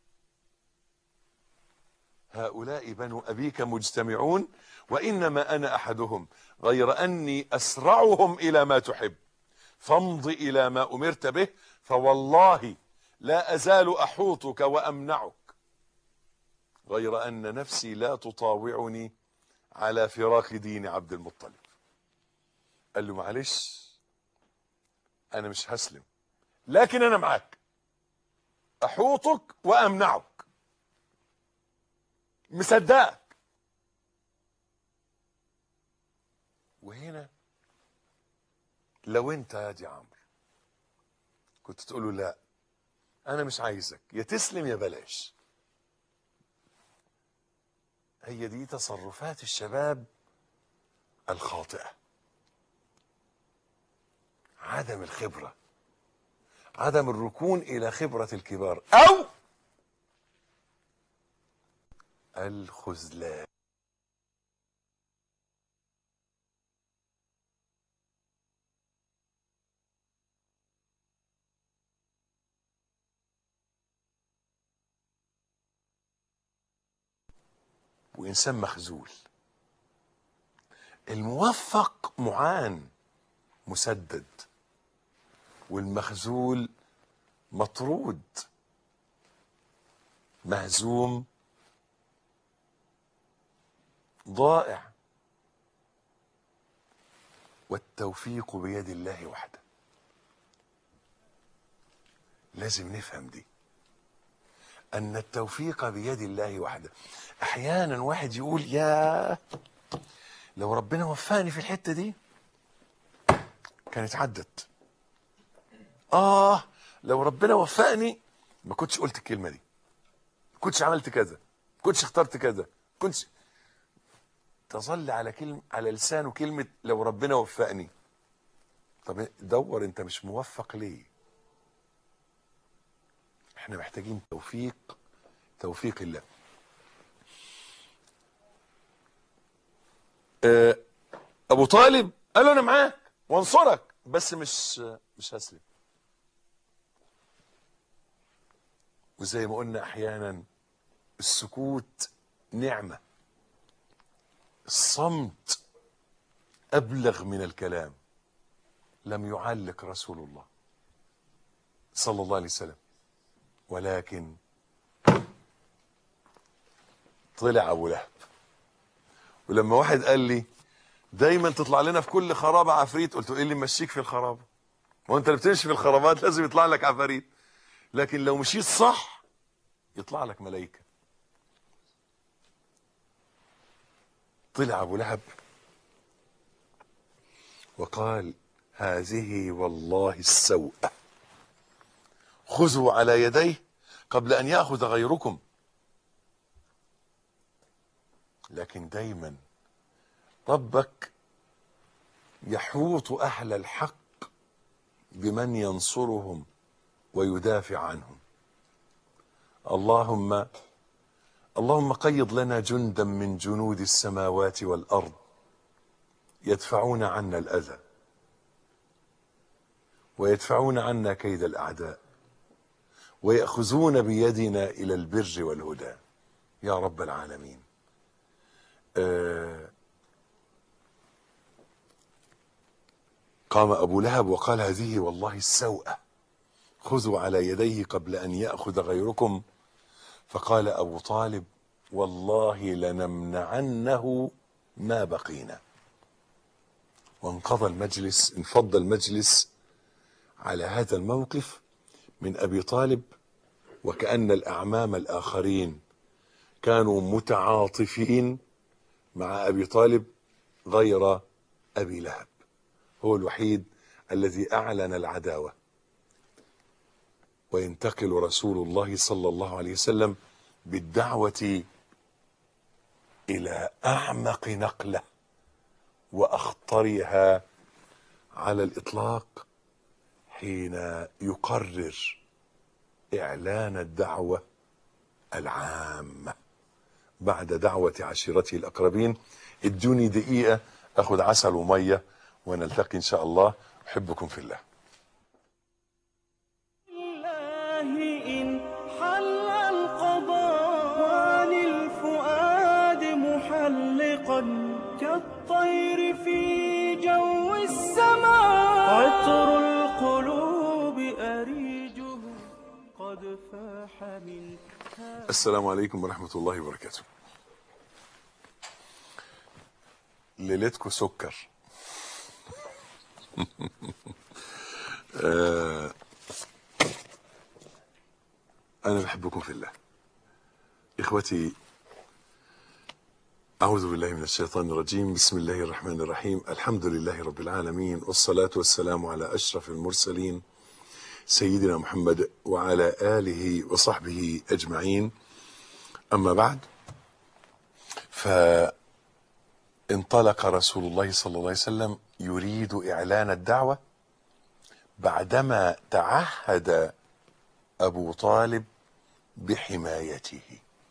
Speaker 2: هؤلاء بنو ابيك مجتمعون وانما انا احدهم غير اني اسرعهم الى ما تحب فامض الى ما امرت به فوالله لا ازال احوطك وامنعك غير ان نفسي لا تطاوعني على فراق دين عبد المطلب قال له معلش انا مش هسلم لكن انا معاك احوطك وامنعك مصدقك وهنا لو انت يا دي عمرو كنت تقول له لا انا مش عايزك يا تسلم يا بلاش هي دي تصرفات الشباب الخاطئه عدم الخبره عدم الركون الى خبره الكبار او الخذلان وإنسان مخزول الموفق معان مسدد والمخذول مطرود مهزوم ضائع والتوفيق بيد الله وحده لازم نفهم دي ان التوفيق بيد الله وحده احيانا واحد يقول يا لو ربنا وفقني في الحته دي كانت عدت اه لو ربنا وفقني ما كنتش قلت الكلمه دي ما كنتش عملت كذا ما كنتش اخترت كذا ما كنتش تظل على كلمة على لسانه كلمة لو ربنا وفقني طب دور انت مش موفق ليه احنا محتاجين توفيق توفيق الله اه ابو طالب قال له انا معاك وانصرك بس مش مش هسلم وزي ما قلنا احيانا السكوت نعمه الصمت ابلغ من الكلام لم يعلق رسول الله صلى الله عليه وسلم ولكن طلع ابو لهب ولما واحد قال لي دايما تطلع لنا في كل خرابه عفريت قلت له ايه اللي مشيك في الخرابه ما هو انت اللي بتمشي في الخرابات لازم يطلع لك عفاريت لكن لو مشيت صح يطلع لك ملائكه طلع ابو لهب وقال هذه والله السوءه خذوا على يديه قبل ان ياخذ غيركم لكن دايما ربك يحوط اهل الحق بمن ينصرهم ويدافع عنهم اللهم اللهم قيض لنا جندا من جنود السماوات والارض يدفعون عنا الاذى ويدفعون عنا كيد الاعداء وياخذون بيدنا الى البر والهدى يا رب العالمين آه قام ابو لهب وقال هذه والله السوءه خذوا على يديه قبل ان ياخذ غيركم فقال ابو طالب والله لنمنعنه ما بقينا وانقضى المجلس انفض المجلس على هذا الموقف من ابي طالب وكان الاعمام الاخرين كانوا متعاطفين مع ابي طالب غير ابي لهب هو الوحيد الذي اعلن العداوه وينتقل رسول الله صلى الله عليه وسلم بالدعوه الى اعمق نقله واخطرها على الاطلاق حين يقرر اعلان الدعوه العامه بعد دعوه عشيرته الاقربين ادوني دقيقه اخذ عسل وميه ونلتقي ان شاء الله احبكم في الله
Speaker 3: الله إن حل القضاء وعن الفؤاد محلقا كالطير في جو السماء عطر القلوب أريجه قد فاح من
Speaker 2: السلام عليكم ورحمة الله وبركاته ليلتكم سكر آه، أنا بحبكم في الله إخوتي أعوذ بالله من الشيطان الرجيم بسم الله الرحمن الرحيم الحمد لله رب العالمين والصلاة والسلام على أشرف المرسلين سيدنا محمد وعلى آله وصحبه أجمعين أما بعد فانطلق رسول الله صلى الله عليه وسلم يريد إعلان الدعوة بعدما تعهد أبو طالب بحمايته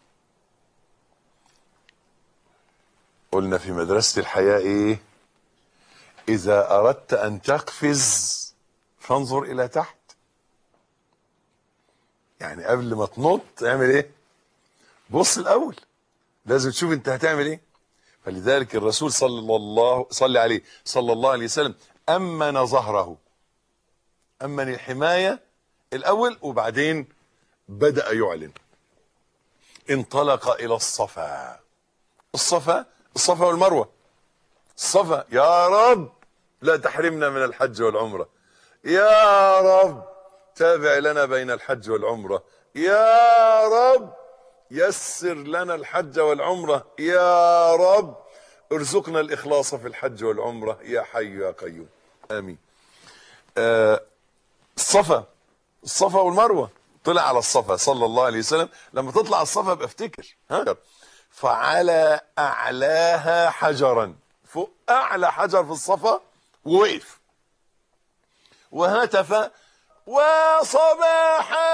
Speaker 2: قلنا في مدرسة الحياة إيه إذا أردت أن تقفز فانظر إلى تحت يعني قبل ما تنط اعمل ايه بص الاول لازم تشوف انت هتعمل ايه فلذلك الرسول صلى الله صلى عليه صلى الله عليه وسلم امن ظهره امن الحمايه الاول وبعدين بدا يعلن انطلق الى الصفا الصفا الصفا والمروه الصفا يا رب لا تحرمنا من الحج والعمره يا رب تابع لنا بين الحج والعمره يا رب يسر لنا الحج والعمره يا رب ارزقنا الاخلاص في الحج والعمره يا حي يا قيوم امين آه الصفا الصفا والمروه طلع على الصفا صلى الله عليه وسلم لما تطلع على الصفا ابقى افتكر ها فعلى اعلاها حجرا فوق اعلى حجر في الصفا ووقف وهتف وصباحا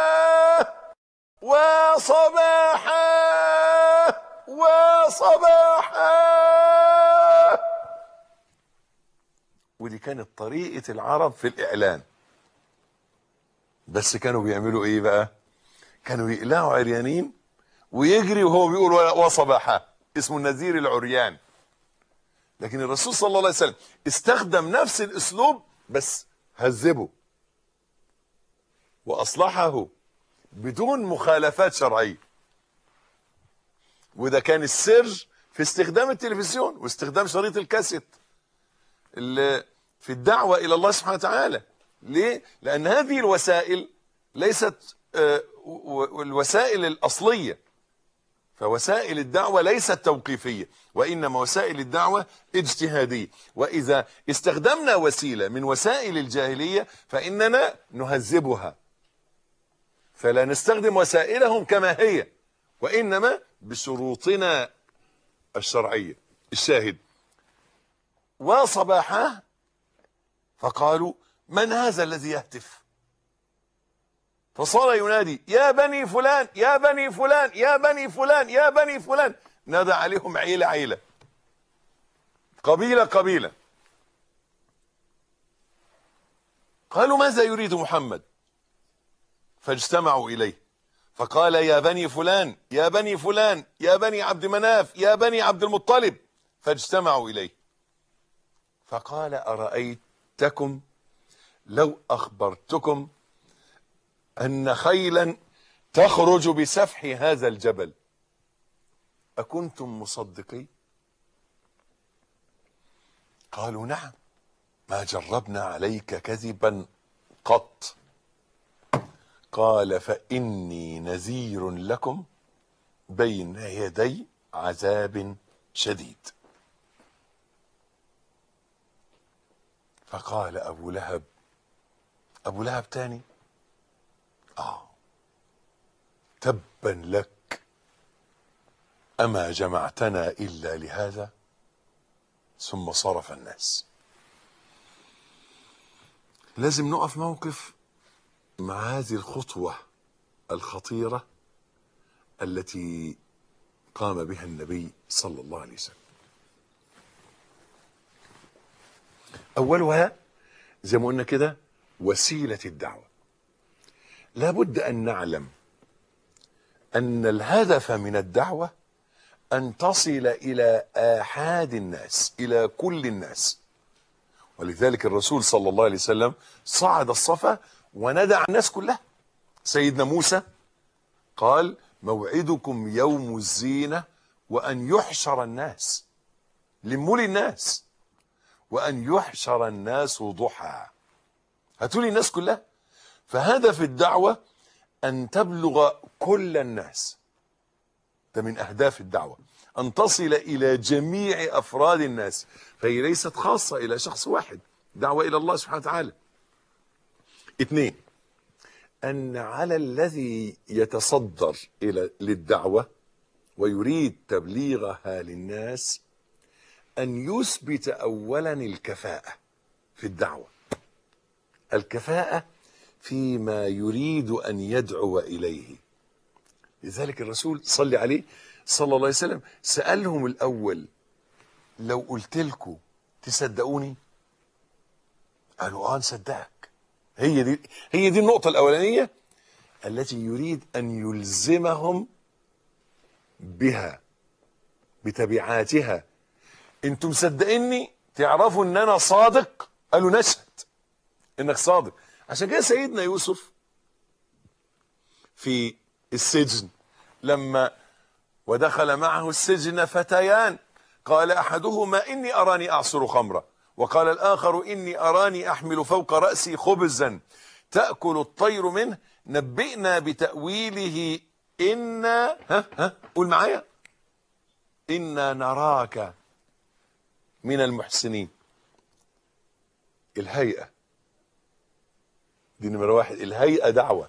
Speaker 2: وصباحا وصباحا ودي كانت طريقة العرب في الإعلان بس كانوا بيعملوا إيه بقى كانوا يقلعوا عريانين ويجري وهو بيقول وصباحا اسمه النذير العريان لكن الرسول صلى الله عليه وسلم استخدم نفس الاسلوب بس هذبه واصلحه بدون مخالفات شرعيه وده كان السر في استخدام التلفزيون واستخدام شريط الكاسيت اللي في الدعوه الى الله سبحانه وتعالى ليه لان هذه الوسائل ليست آه، و- الوسائل الاصليه فوسائل الدعوة ليست توقيفية وإنما وسائل الدعوة اجتهادية وإذا استخدمنا وسيلة من وسائل الجاهلية فإننا نهذبها فلا نستخدم وسائلهم كما هي وإنما بشروطنا الشرعية الشاهد وصباحا فقالوا من هذا الذي يهتف فصار ينادي يا بني فلان يا بني فلان يا بني فلان يا بني فلان نادى عليهم عيلة عيلة قبيلة قبيلة قالوا ماذا يريد محمد فاجتمعوا إليه فقال يا بني فلان يا بني فلان يا بني عبد مناف يا بني عبد المطلب فاجتمعوا إليه فقال أرأيتكم لو أخبرتكم أن خيلا تخرج بسفح هذا الجبل أكنتم مصدقين قالوا نعم ما جربنا عليك كذبا قط قال فإني نذير لكم بين يدي عذاب شديد فقال أبو لهب أبو لهب تاني آه تبا لك أما جمعتنا إلا لهذا ثم صرف الناس لازم نقف موقف مع هذه الخطوة الخطيرة التي قام بها النبي صلى الله عليه وسلم أولها زي ما قلنا كده وسيلة الدعوة لابد أن نعلم أن الهدف من الدعوة أن تصل إلى آحاد الناس إلى كل الناس ولذلك الرسول صلى الله عليه وسلم صعد الصفا وندى على الناس كلها سيدنا موسى قال موعدكم يوم الزينة وأن يحشر الناس لموا لي الناس وأن يحشر الناس ضحى هاتولي الناس كلها فهدف الدعوة أن تبلغ كل الناس ده من أهداف الدعوة أن تصل إلى جميع أفراد الناس فهي ليست خاصة إلى شخص واحد دعوة إلى الله سبحانه وتعالى اثنين أن على الذي يتصدر إلى للدعوة ويريد تبليغها للناس أن يثبت أولا الكفاءة في الدعوة الكفاءة فيما يريد أن يدعو إليه لذلك الرسول صلى عليه صلى الله عليه وسلم سألهم الأول لو قلت لكم تصدقوني قالوا اه نصدقك هي دي هي دي النقطة الأولانية التي يريد أن يلزمهم بها بتبعاتها انتم مصدقيني تعرفوا ان انا صادق قالوا نشهد انك صادق عشان كده سيدنا يوسف في السجن لما ودخل معه السجن فتيان قال احدهما اني اراني اعصر خمرا وقال الاخر اني اراني احمل فوق راسي خبزا تاكل الطير منه نبئنا بتاويله انا ها ها قول معايا انا نراك من المحسنين الهيئه دي نمرة واحد الهيئة دعوة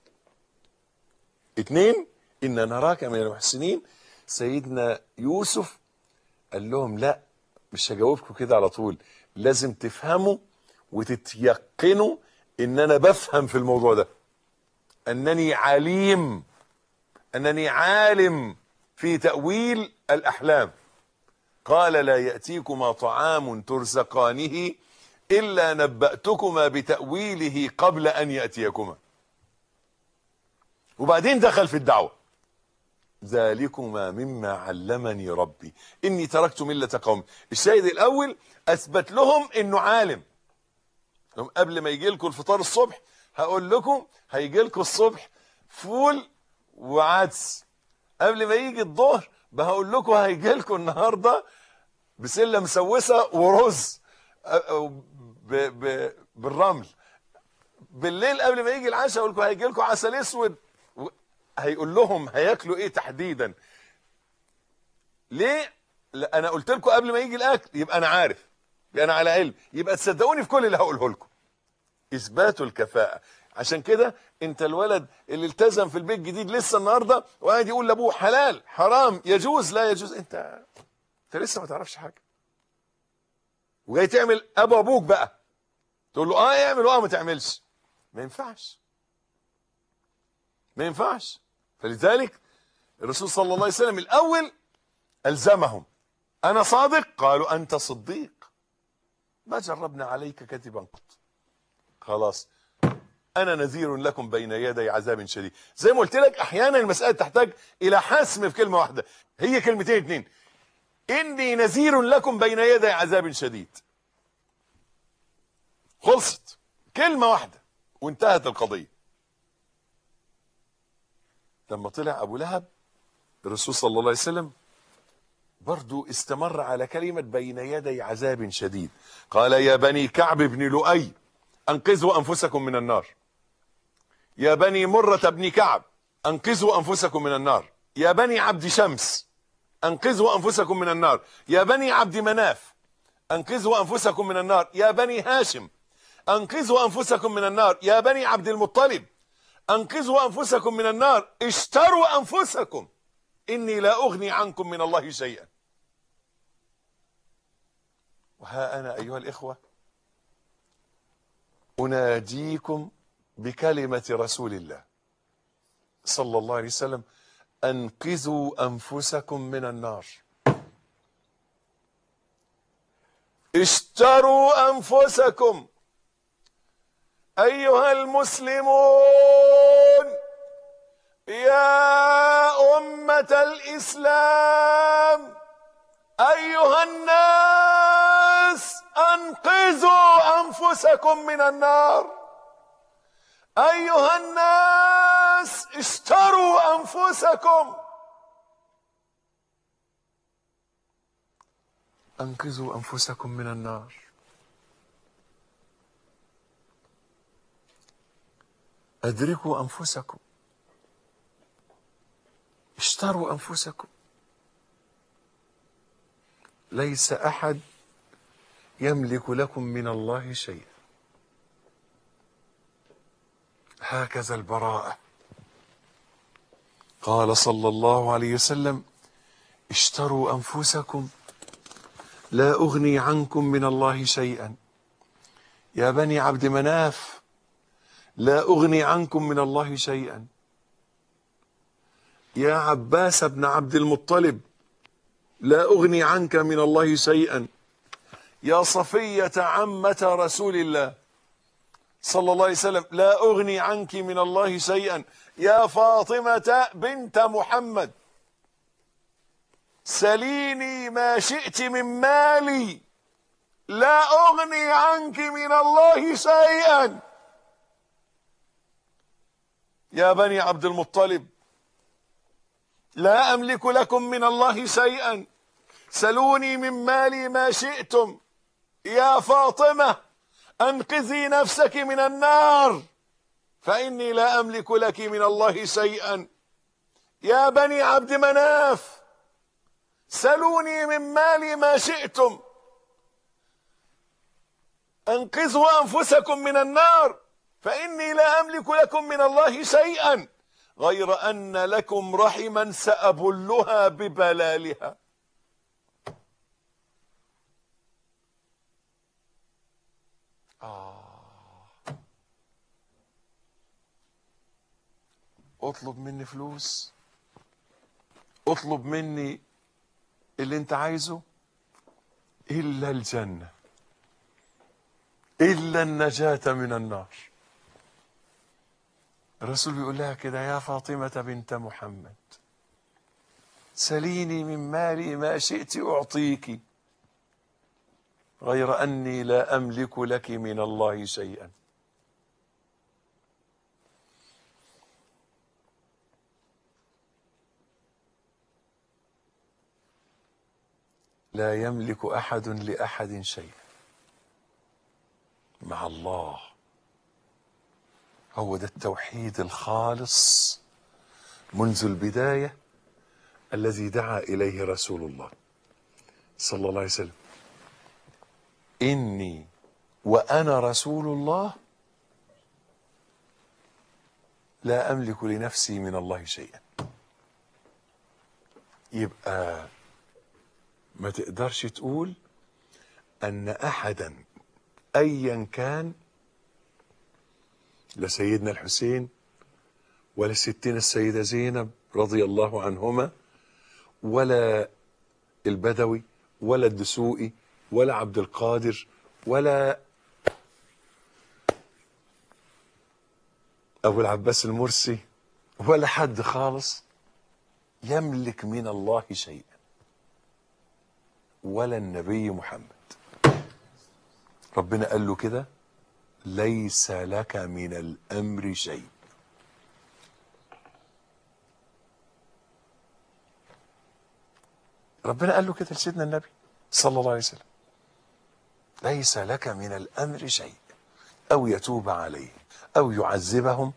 Speaker 2: اتنين إن نراك من المحسنين سيدنا يوسف قال لهم لا مش هجاوبكم كده على طول لازم تفهموا وتتيقنوا ان انا بفهم في الموضوع ده انني عليم انني عالم في تأويل الاحلام قال لا يأتيكما طعام ترزقانه إلا نبأتكما بتأويله قبل أن يأتيكما وبعدين دخل في الدعوة ذلكما مما علمني ربي إني تركت ملة قوم الشاهد الأول أثبت لهم إنه عالم لهم قبل ما يجي لكم الفطار الصبح هقول لكم هيجي لكم الصبح فول وعدس قبل ما يجي الظهر بقول لكم هيجي لكم النهارده بسله مسوسه ورز ب ب بالرمل بالليل قبل ما يجي العشاء اقول لكم هيجي لكم عسل اسود و- هيقول لهم هياكلوا ايه تحديدا ليه لا انا قلت لكم قبل ما يجي الاكل يبقى انا عارف يبقى انا على علم يبقى تصدقوني في كل اللي هقوله لكم اثبات الكفاءه عشان كده انت الولد اللي التزم في البيت جديد لسه النهارده وقاعد يقول لابوه حلال حرام يجوز لا يجوز انت انت لسه ما تعرفش حاجه وجاي تعمل ابو ابوك بقى تقول له اه اعمل واه ما تعملش ما ينفعش ما ينفعش فلذلك الرسول صلى الله عليه وسلم الاول الزمهم انا صادق قالوا انت صديق ما جربنا عليك كذبا قط خلاص انا نذير لكم بين يدي عذاب شديد زي ما قلت لك احيانا المساله تحتاج الى حسم في كلمه واحده هي كلمتين اتنين اني نذير لكم بين يدي عذاب شديد خلصت كلمه واحده وانتهت القضيه لما طلع ابو لهب الرسول صلى الله عليه وسلم برضو استمر على كلمة بين يدي عذاب شديد قال يا بني كعب بن لؤي أنقذوا أنفسكم من النار يا بني مرة بن كعب أنقذوا أنفسكم من النار يا بني عبد شمس أنقذوا أنفسكم من النار يا بني عبد مناف أنقذوا أنفسكم من النار يا بني هاشم أنقذوا أنفسكم من النار يا بني عبد المطلب أنقذوا أنفسكم من النار اشتروا أنفسكم إني لا أغني عنكم من الله شيئا وها أنا أيها الإخوة أناديكم بكلمة رسول الله صلى الله عليه وسلم أنقذوا أنفسكم من النار اشتروا أنفسكم أيها المسلمون يا أمة الإسلام أيها الناس أنقذوا أنفسكم من النار أيها الناس اشتروا أنفسكم أنقذوا أنفسكم من النار أدركوا أنفسكم اشتروا أنفسكم ليس أحد يملك لكم من الله شيئا هكذا البراءة قال صلى الله عليه وسلم اشتروا أنفسكم لا أغني عنكم من الله شيئا يا بني عبد مناف لا أغني عنكم من الله شيئا يا عباس بن عبد المطلب لا أغني عنك من الله شيئا يا صفية عمة رسول الله صلى الله عليه وسلم لا أغني عنك من الله شيئا يا فاطمة بنت محمد سليني ما شئت من مالي لا أغني عنك من الله شيئا يا بني عبد المطلب لا أملك لكم من الله شيئا سلوني من مالي ما شئتم يا فاطمة أنقذي نفسك من النار فإني لا أملك لك من الله شيئا يا بني عبد مناف سلوني من مالي ما شئتم انقذوا انفسكم من النار فاني لا املك لكم من الله شيئا غير ان لكم رحما سابلها ببلالها آه. اطلب مني فلوس اطلب مني اللي انت عايزه الا الجنه الا النجاه من النار الرسول بيقول لها كده يا فاطمه بنت محمد سليني من مالي ما شئت اعطيك غير اني لا املك لك من الله شيئا لا يملك احد لاحد شيئا مع الله هو ده التوحيد الخالص منذ البدايه الذي دعا اليه رسول الله صلى الله عليه وسلم اني وانا رسول الله لا املك لنفسي من الله شيئا يبقى ما تقدرش تقول ان احدا ايا كان لا سيدنا الحسين ولا ستنا السيدة زينب رضي الله عنهما ولا البدوي ولا الدسوقي ولا عبد القادر ولا أبو العباس المرسي ولا حد خالص يملك من الله شيئا ولا النبي محمد ربنا قال له كده ليس لك من الامر شيء ربنا قال له كده لسيدنا النبي صلى الله عليه وسلم ليس لك من الامر شيء او يتوب عليه او يعذبهم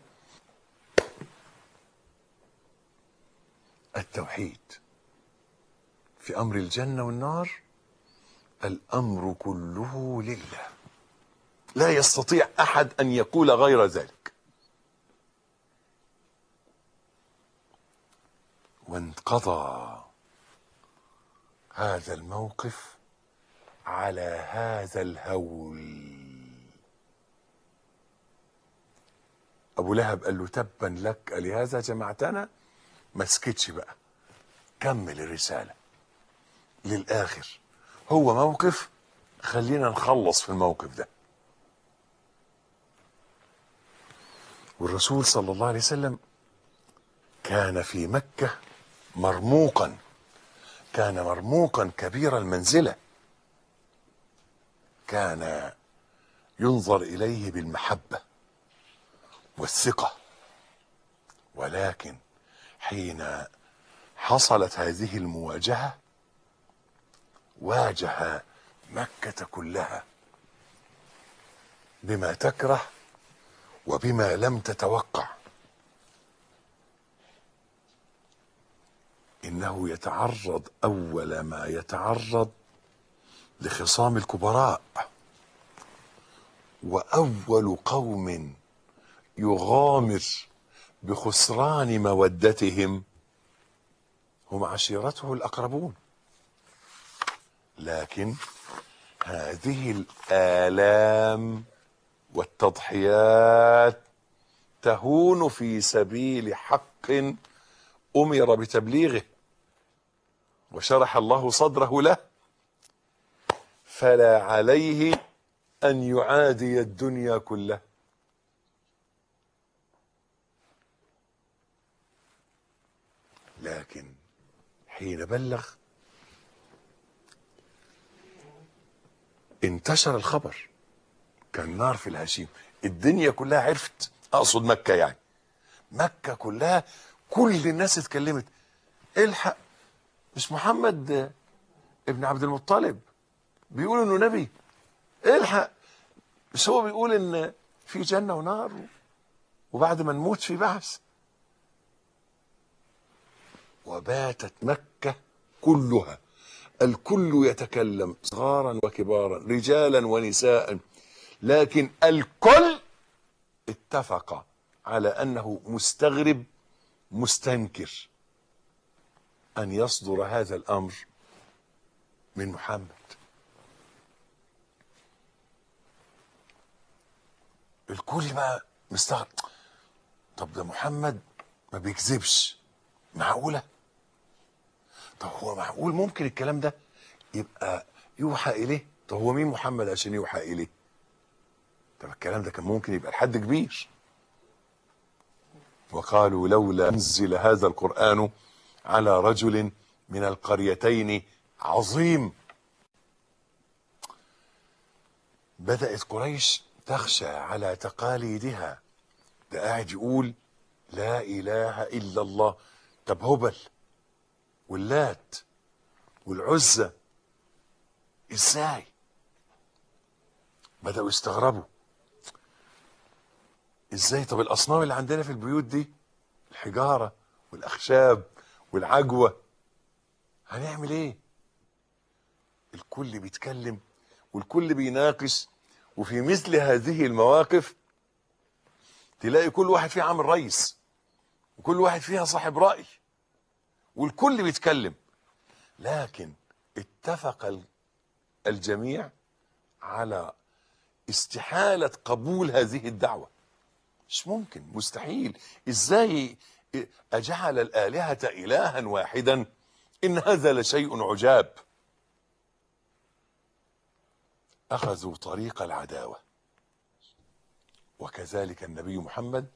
Speaker 2: التوحيد في امر الجنه والنار الامر كله لله لا يستطيع احد ان يقول غير ذلك وانقضى هذا الموقف على هذا الهول ابو لهب قال له تبا لك لهذا جمعتنا ما سكتش بقى كمل الرساله للاخر هو موقف خلينا نخلص في الموقف ده والرسول صلى الله عليه وسلم كان في مكة مرموقا كان مرموقا كبير المنزلة كان ينظر إليه بالمحبة والثقة ولكن حين حصلت هذه المواجهة واجه مكة كلها بما تكره وبما لم تتوقع انه يتعرض اول ما يتعرض لخصام الكبراء واول قوم يغامر بخسران مودتهم هم عشيرته الاقربون لكن هذه الالام والتضحيات تهون في سبيل حق امر بتبليغه وشرح الله صدره له فلا عليه ان يعادي الدنيا كلها لكن حين بلغ انتشر الخبر كان نار في الهشيم الدنيا كلها عرفت اقصد مكة يعني مكة كلها كل الناس اتكلمت الحق مش محمد آه، ابن عبد المطلب بيقول انه نبي الحق مش هو بيقول ان في جنة ونار وبعد ما نموت في بعث وباتت مكة كلها الكل يتكلم صغارا وكبارا رجالا ونساء لكن الكل اتفق على انه مستغرب مستنكر ان يصدر هذا الامر من محمد الكل بقى مستغرب طب ده محمد ما بيكذبش معقوله طب هو معقول ممكن الكلام ده يبقى يوحى اليه طب هو مين محمد عشان يوحى اليه طب الكلام ده كان ممكن يبقى لحد كبير وقالوا لولا انزل هذا القران على رجل من القريتين عظيم بدات قريش تخشى على تقاليدها ده قاعد يقول لا اله الا الله طب هبل واللات والعزة ازاي بدأوا يستغربوا ازاي طب الاصنام اللي عندنا في البيوت دي الحجارة والاخشاب والعجوة هنعمل ايه الكل بيتكلم والكل بيناقش وفي مثل هذه المواقف تلاقي كل واحد فيها عامل رئيس وكل واحد فيها صاحب رأي والكل بيتكلم لكن اتفق ال- الجميع على استحالة قبول هذه الدعوة مش ممكن مستحيل ازاي اجعل الآلهة إلها واحدا إن هذا لشيء عجاب أخذوا طريق العداوة وكذلك النبي محمد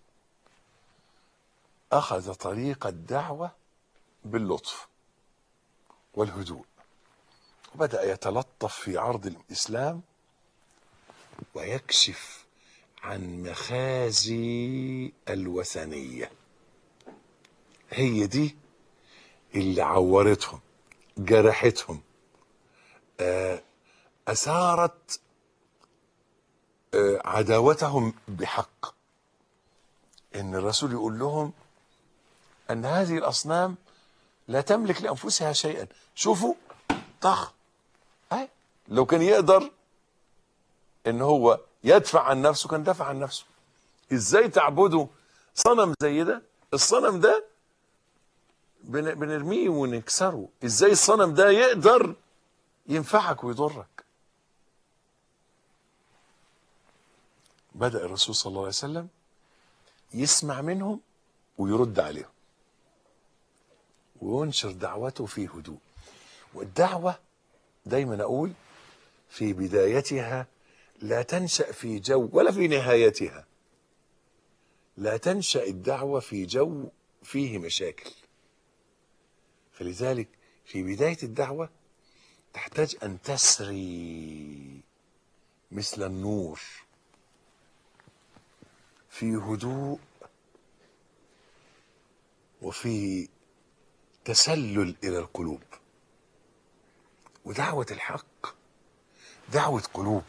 Speaker 2: أخذ طريق الدعوة باللطف والهدوء وبدأ يتلطف في عرض الإسلام ويكشف عن مخازي الوثنية هي دي اللي عورتهم جرحتهم آه، أثارت آه، عداوتهم بحق إن الرسول يقول لهم أن هذه الأصنام لا تملك لأنفسها شيئا شوفوا طخ أي لو كان يقدر ان هو يدفع عن نفسه كان دفع عن نفسه ازاي تعبدوا صنم زي ده الصنم ده بن- بنرميه ونكسره ازاي الصنم ده يقدر ينفعك ويضرك بدأ الرسول صلى الله عليه وسلم يسمع منهم ويرد عليهم وينشر دعوته في هدوء والدعوة دايما أقول في بدايتها لا تنشأ في جو ولا في نهايتها لا تنشأ الدعوة في جو فيه مشاكل فلذلك في بداية الدعوة تحتاج أن تسري مثل النور في هدوء وفي تسلل إلى القلوب ودعوة الحق دعوة قلوب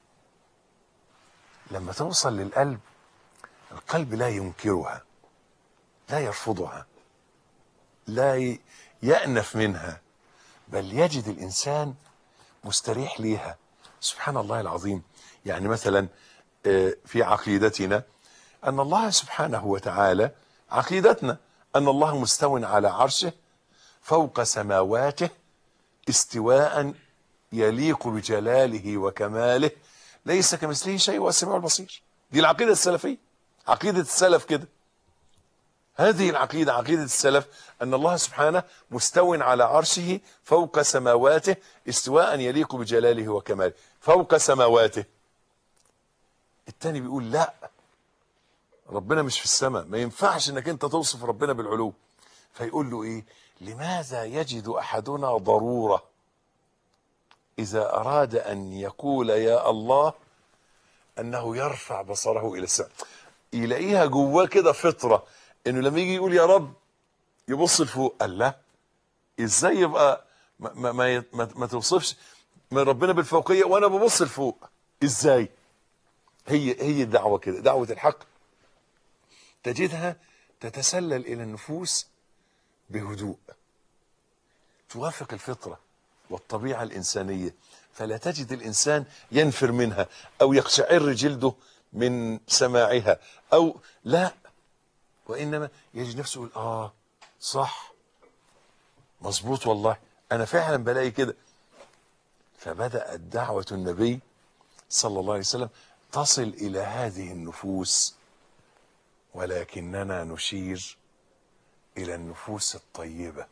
Speaker 2: لما توصل للقلب القلب لا ينكرها لا يرفضها لا ي- يأنف منها بل يجد الإنسان مستريح ليها سبحان الله العظيم يعني مثلا آه، في عقيدتنا أن الله سبحانه وتعالى عقيدتنا أن الله مستو على عرشه فوق سماواته استواء يليق بجلاله وكماله ليس كمثله شيء والسميع البصير دي العقيدة السلفية عقيدة السلف كده هذه العقيدة عقيدة السلف أن الله سبحانه مستو على عرشه فوق سماواته استواء يليق بجلاله وكماله فوق سماواته التاني بيقول لا ربنا مش في السماء ما ينفعش انك انت توصف ربنا بالعلو فيقول له ايه لماذا يجد احدنا ضروره إذا أراد أن يقول يا الله أنه يرفع بصره إلى السماء يلاقيها جواه كده فطرة إنه لما يجي يقول يا رب يبص لفوق قال لا إزاي يبقى ما, ما, ما, ما, ما توصفش من ربنا بالفوقية وأنا ببص لفوق إزاي هي هي الدعوة كده دعوة الحق تجدها تتسلل إلى النفوس بهدوء توافق الفطرة والطبيعة الإنسانية فلا تجد الإنسان ينفر منها أو يقشعر جلده من سماعها أو لا وإنما يجد نفسه يقول آه صح مظبوط والله أنا فعلا بلاقي كده فبدأت دعوة النبي صلى الله عليه وسلم تصل إلى هذه النفوس ولكننا نشير إلى النفوس الطيبة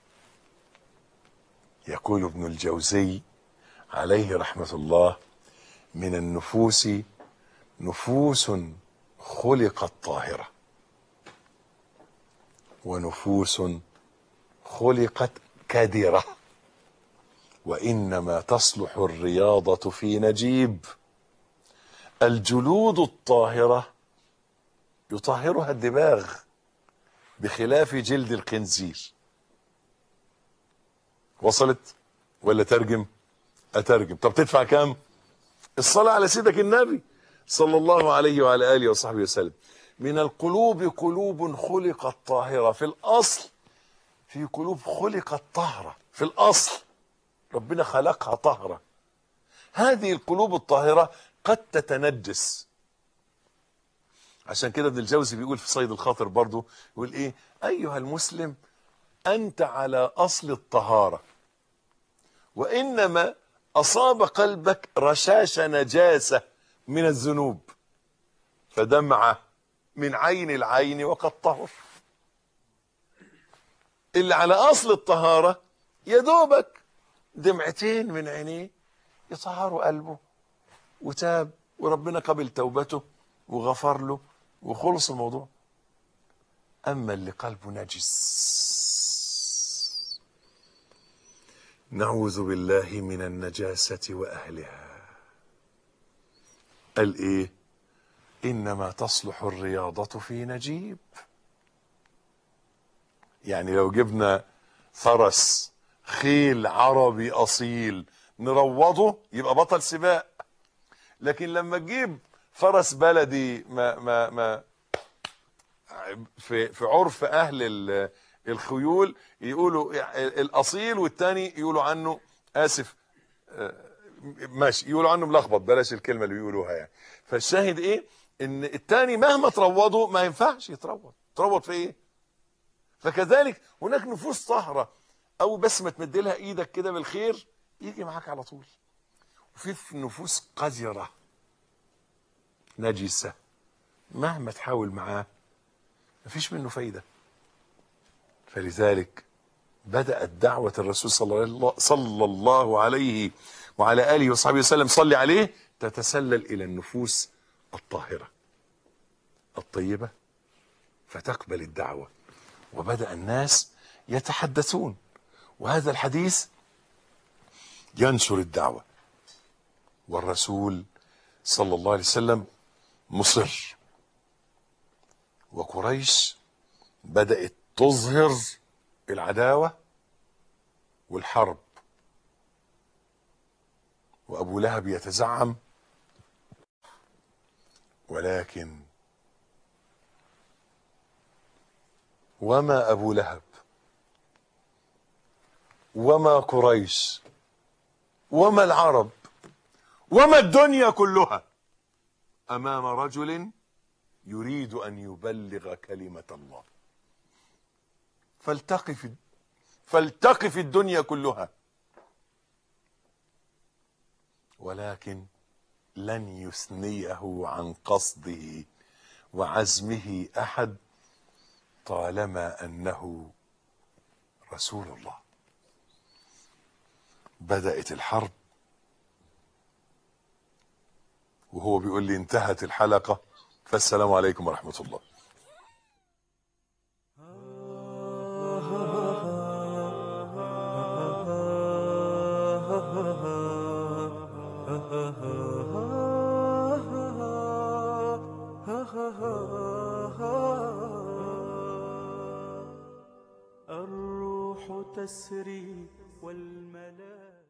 Speaker 2: يقول ابن الجوزي عليه رحمة الله من النفوس نفوس خلقت طاهرة ونفوس خلقت كدرة وإنما تصلح الرياضة في نجيب الجلود الطاهرة يطهرها الدماغ بخلاف جلد الخنزير وصلت ولا ترجم اترجم طب تدفع كام الصلاة على سيدك النبي صلى الله عليه وعلى آله وصحبه وسلم من القلوب قلوب خلقت طاهرة في الأصل في قلوب خلقت طاهرة في الأصل ربنا خلقها طاهرة هذه القلوب الطاهرة قد تتنجس عشان كده ابن الجوزي بيقول في صيد الخاطر برضو يقول ايه ايها المسلم انت على اصل الطهارة وانما اصاب قلبك رشاش نجاسة من الذنوب فدمعة من عين العين وقد طهر اللي على اصل الطهارة يا دوبك دمعتين من عينيه يطهروا قلبه وتاب وربنا قبل توبته وغفر له وخلص الموضوع اما اللي قلبه نجس نعوذ بالله من النجاسة واهلها قال ايه انما تصلح الرياضة في نجيب يعني لو جبنا فرس خيل عربي اصيل نروضه يبقى بطل سباق لكن لما تجيب فرس بلدي ما ما ما في في عرف اهل ال- الخيول يقولوا الاصيل والتاني يقولوا عنه اسف آه، ماشي يقولوا عنه ملخبط بلاش الكلمه اللي بيقولوها يعني فالشاهد ايه ان التاني مهما تروضه ما ينفعش يتروض تروض في ايه فكذلك هناك نفوس طاهره او بس ما تمد لها ايدك كده بالخير يجي معاك على طول وفي نفوس قذره نجسة مهما تحاول معاه مفيش منه فايدة فلذلك بدأت دعوة الرسول صلى الله, صلى الله عليه وعلى آله وصحبه وسلم صلي عليه تتسلل إلى النفوس الطاهرة الطيبة فتقبل الدعوة وبدأ الناس يتحدثون وهذا الحديث ينشر الدعوة والرسول صلى الله عليه وسلم مصر وقريش بدأت تظهر العداوة والحرب وأبو لهب يتزعم ولكن وما أبو لهب وما قريش وما العرب وما الدنيا كلها امام رجل يريد ان يبلغ كلمه الله فلتقف فلتقف الدنيا كلها ولكن لن يثنيه عن قصده وعزمه احد طالما انه رسول الله بدات الحرب وهو بيقول لي انتهت الحلقة فالسلام عليكم ورحمة الله
Speaker 3: ah الروح تسري والملائكة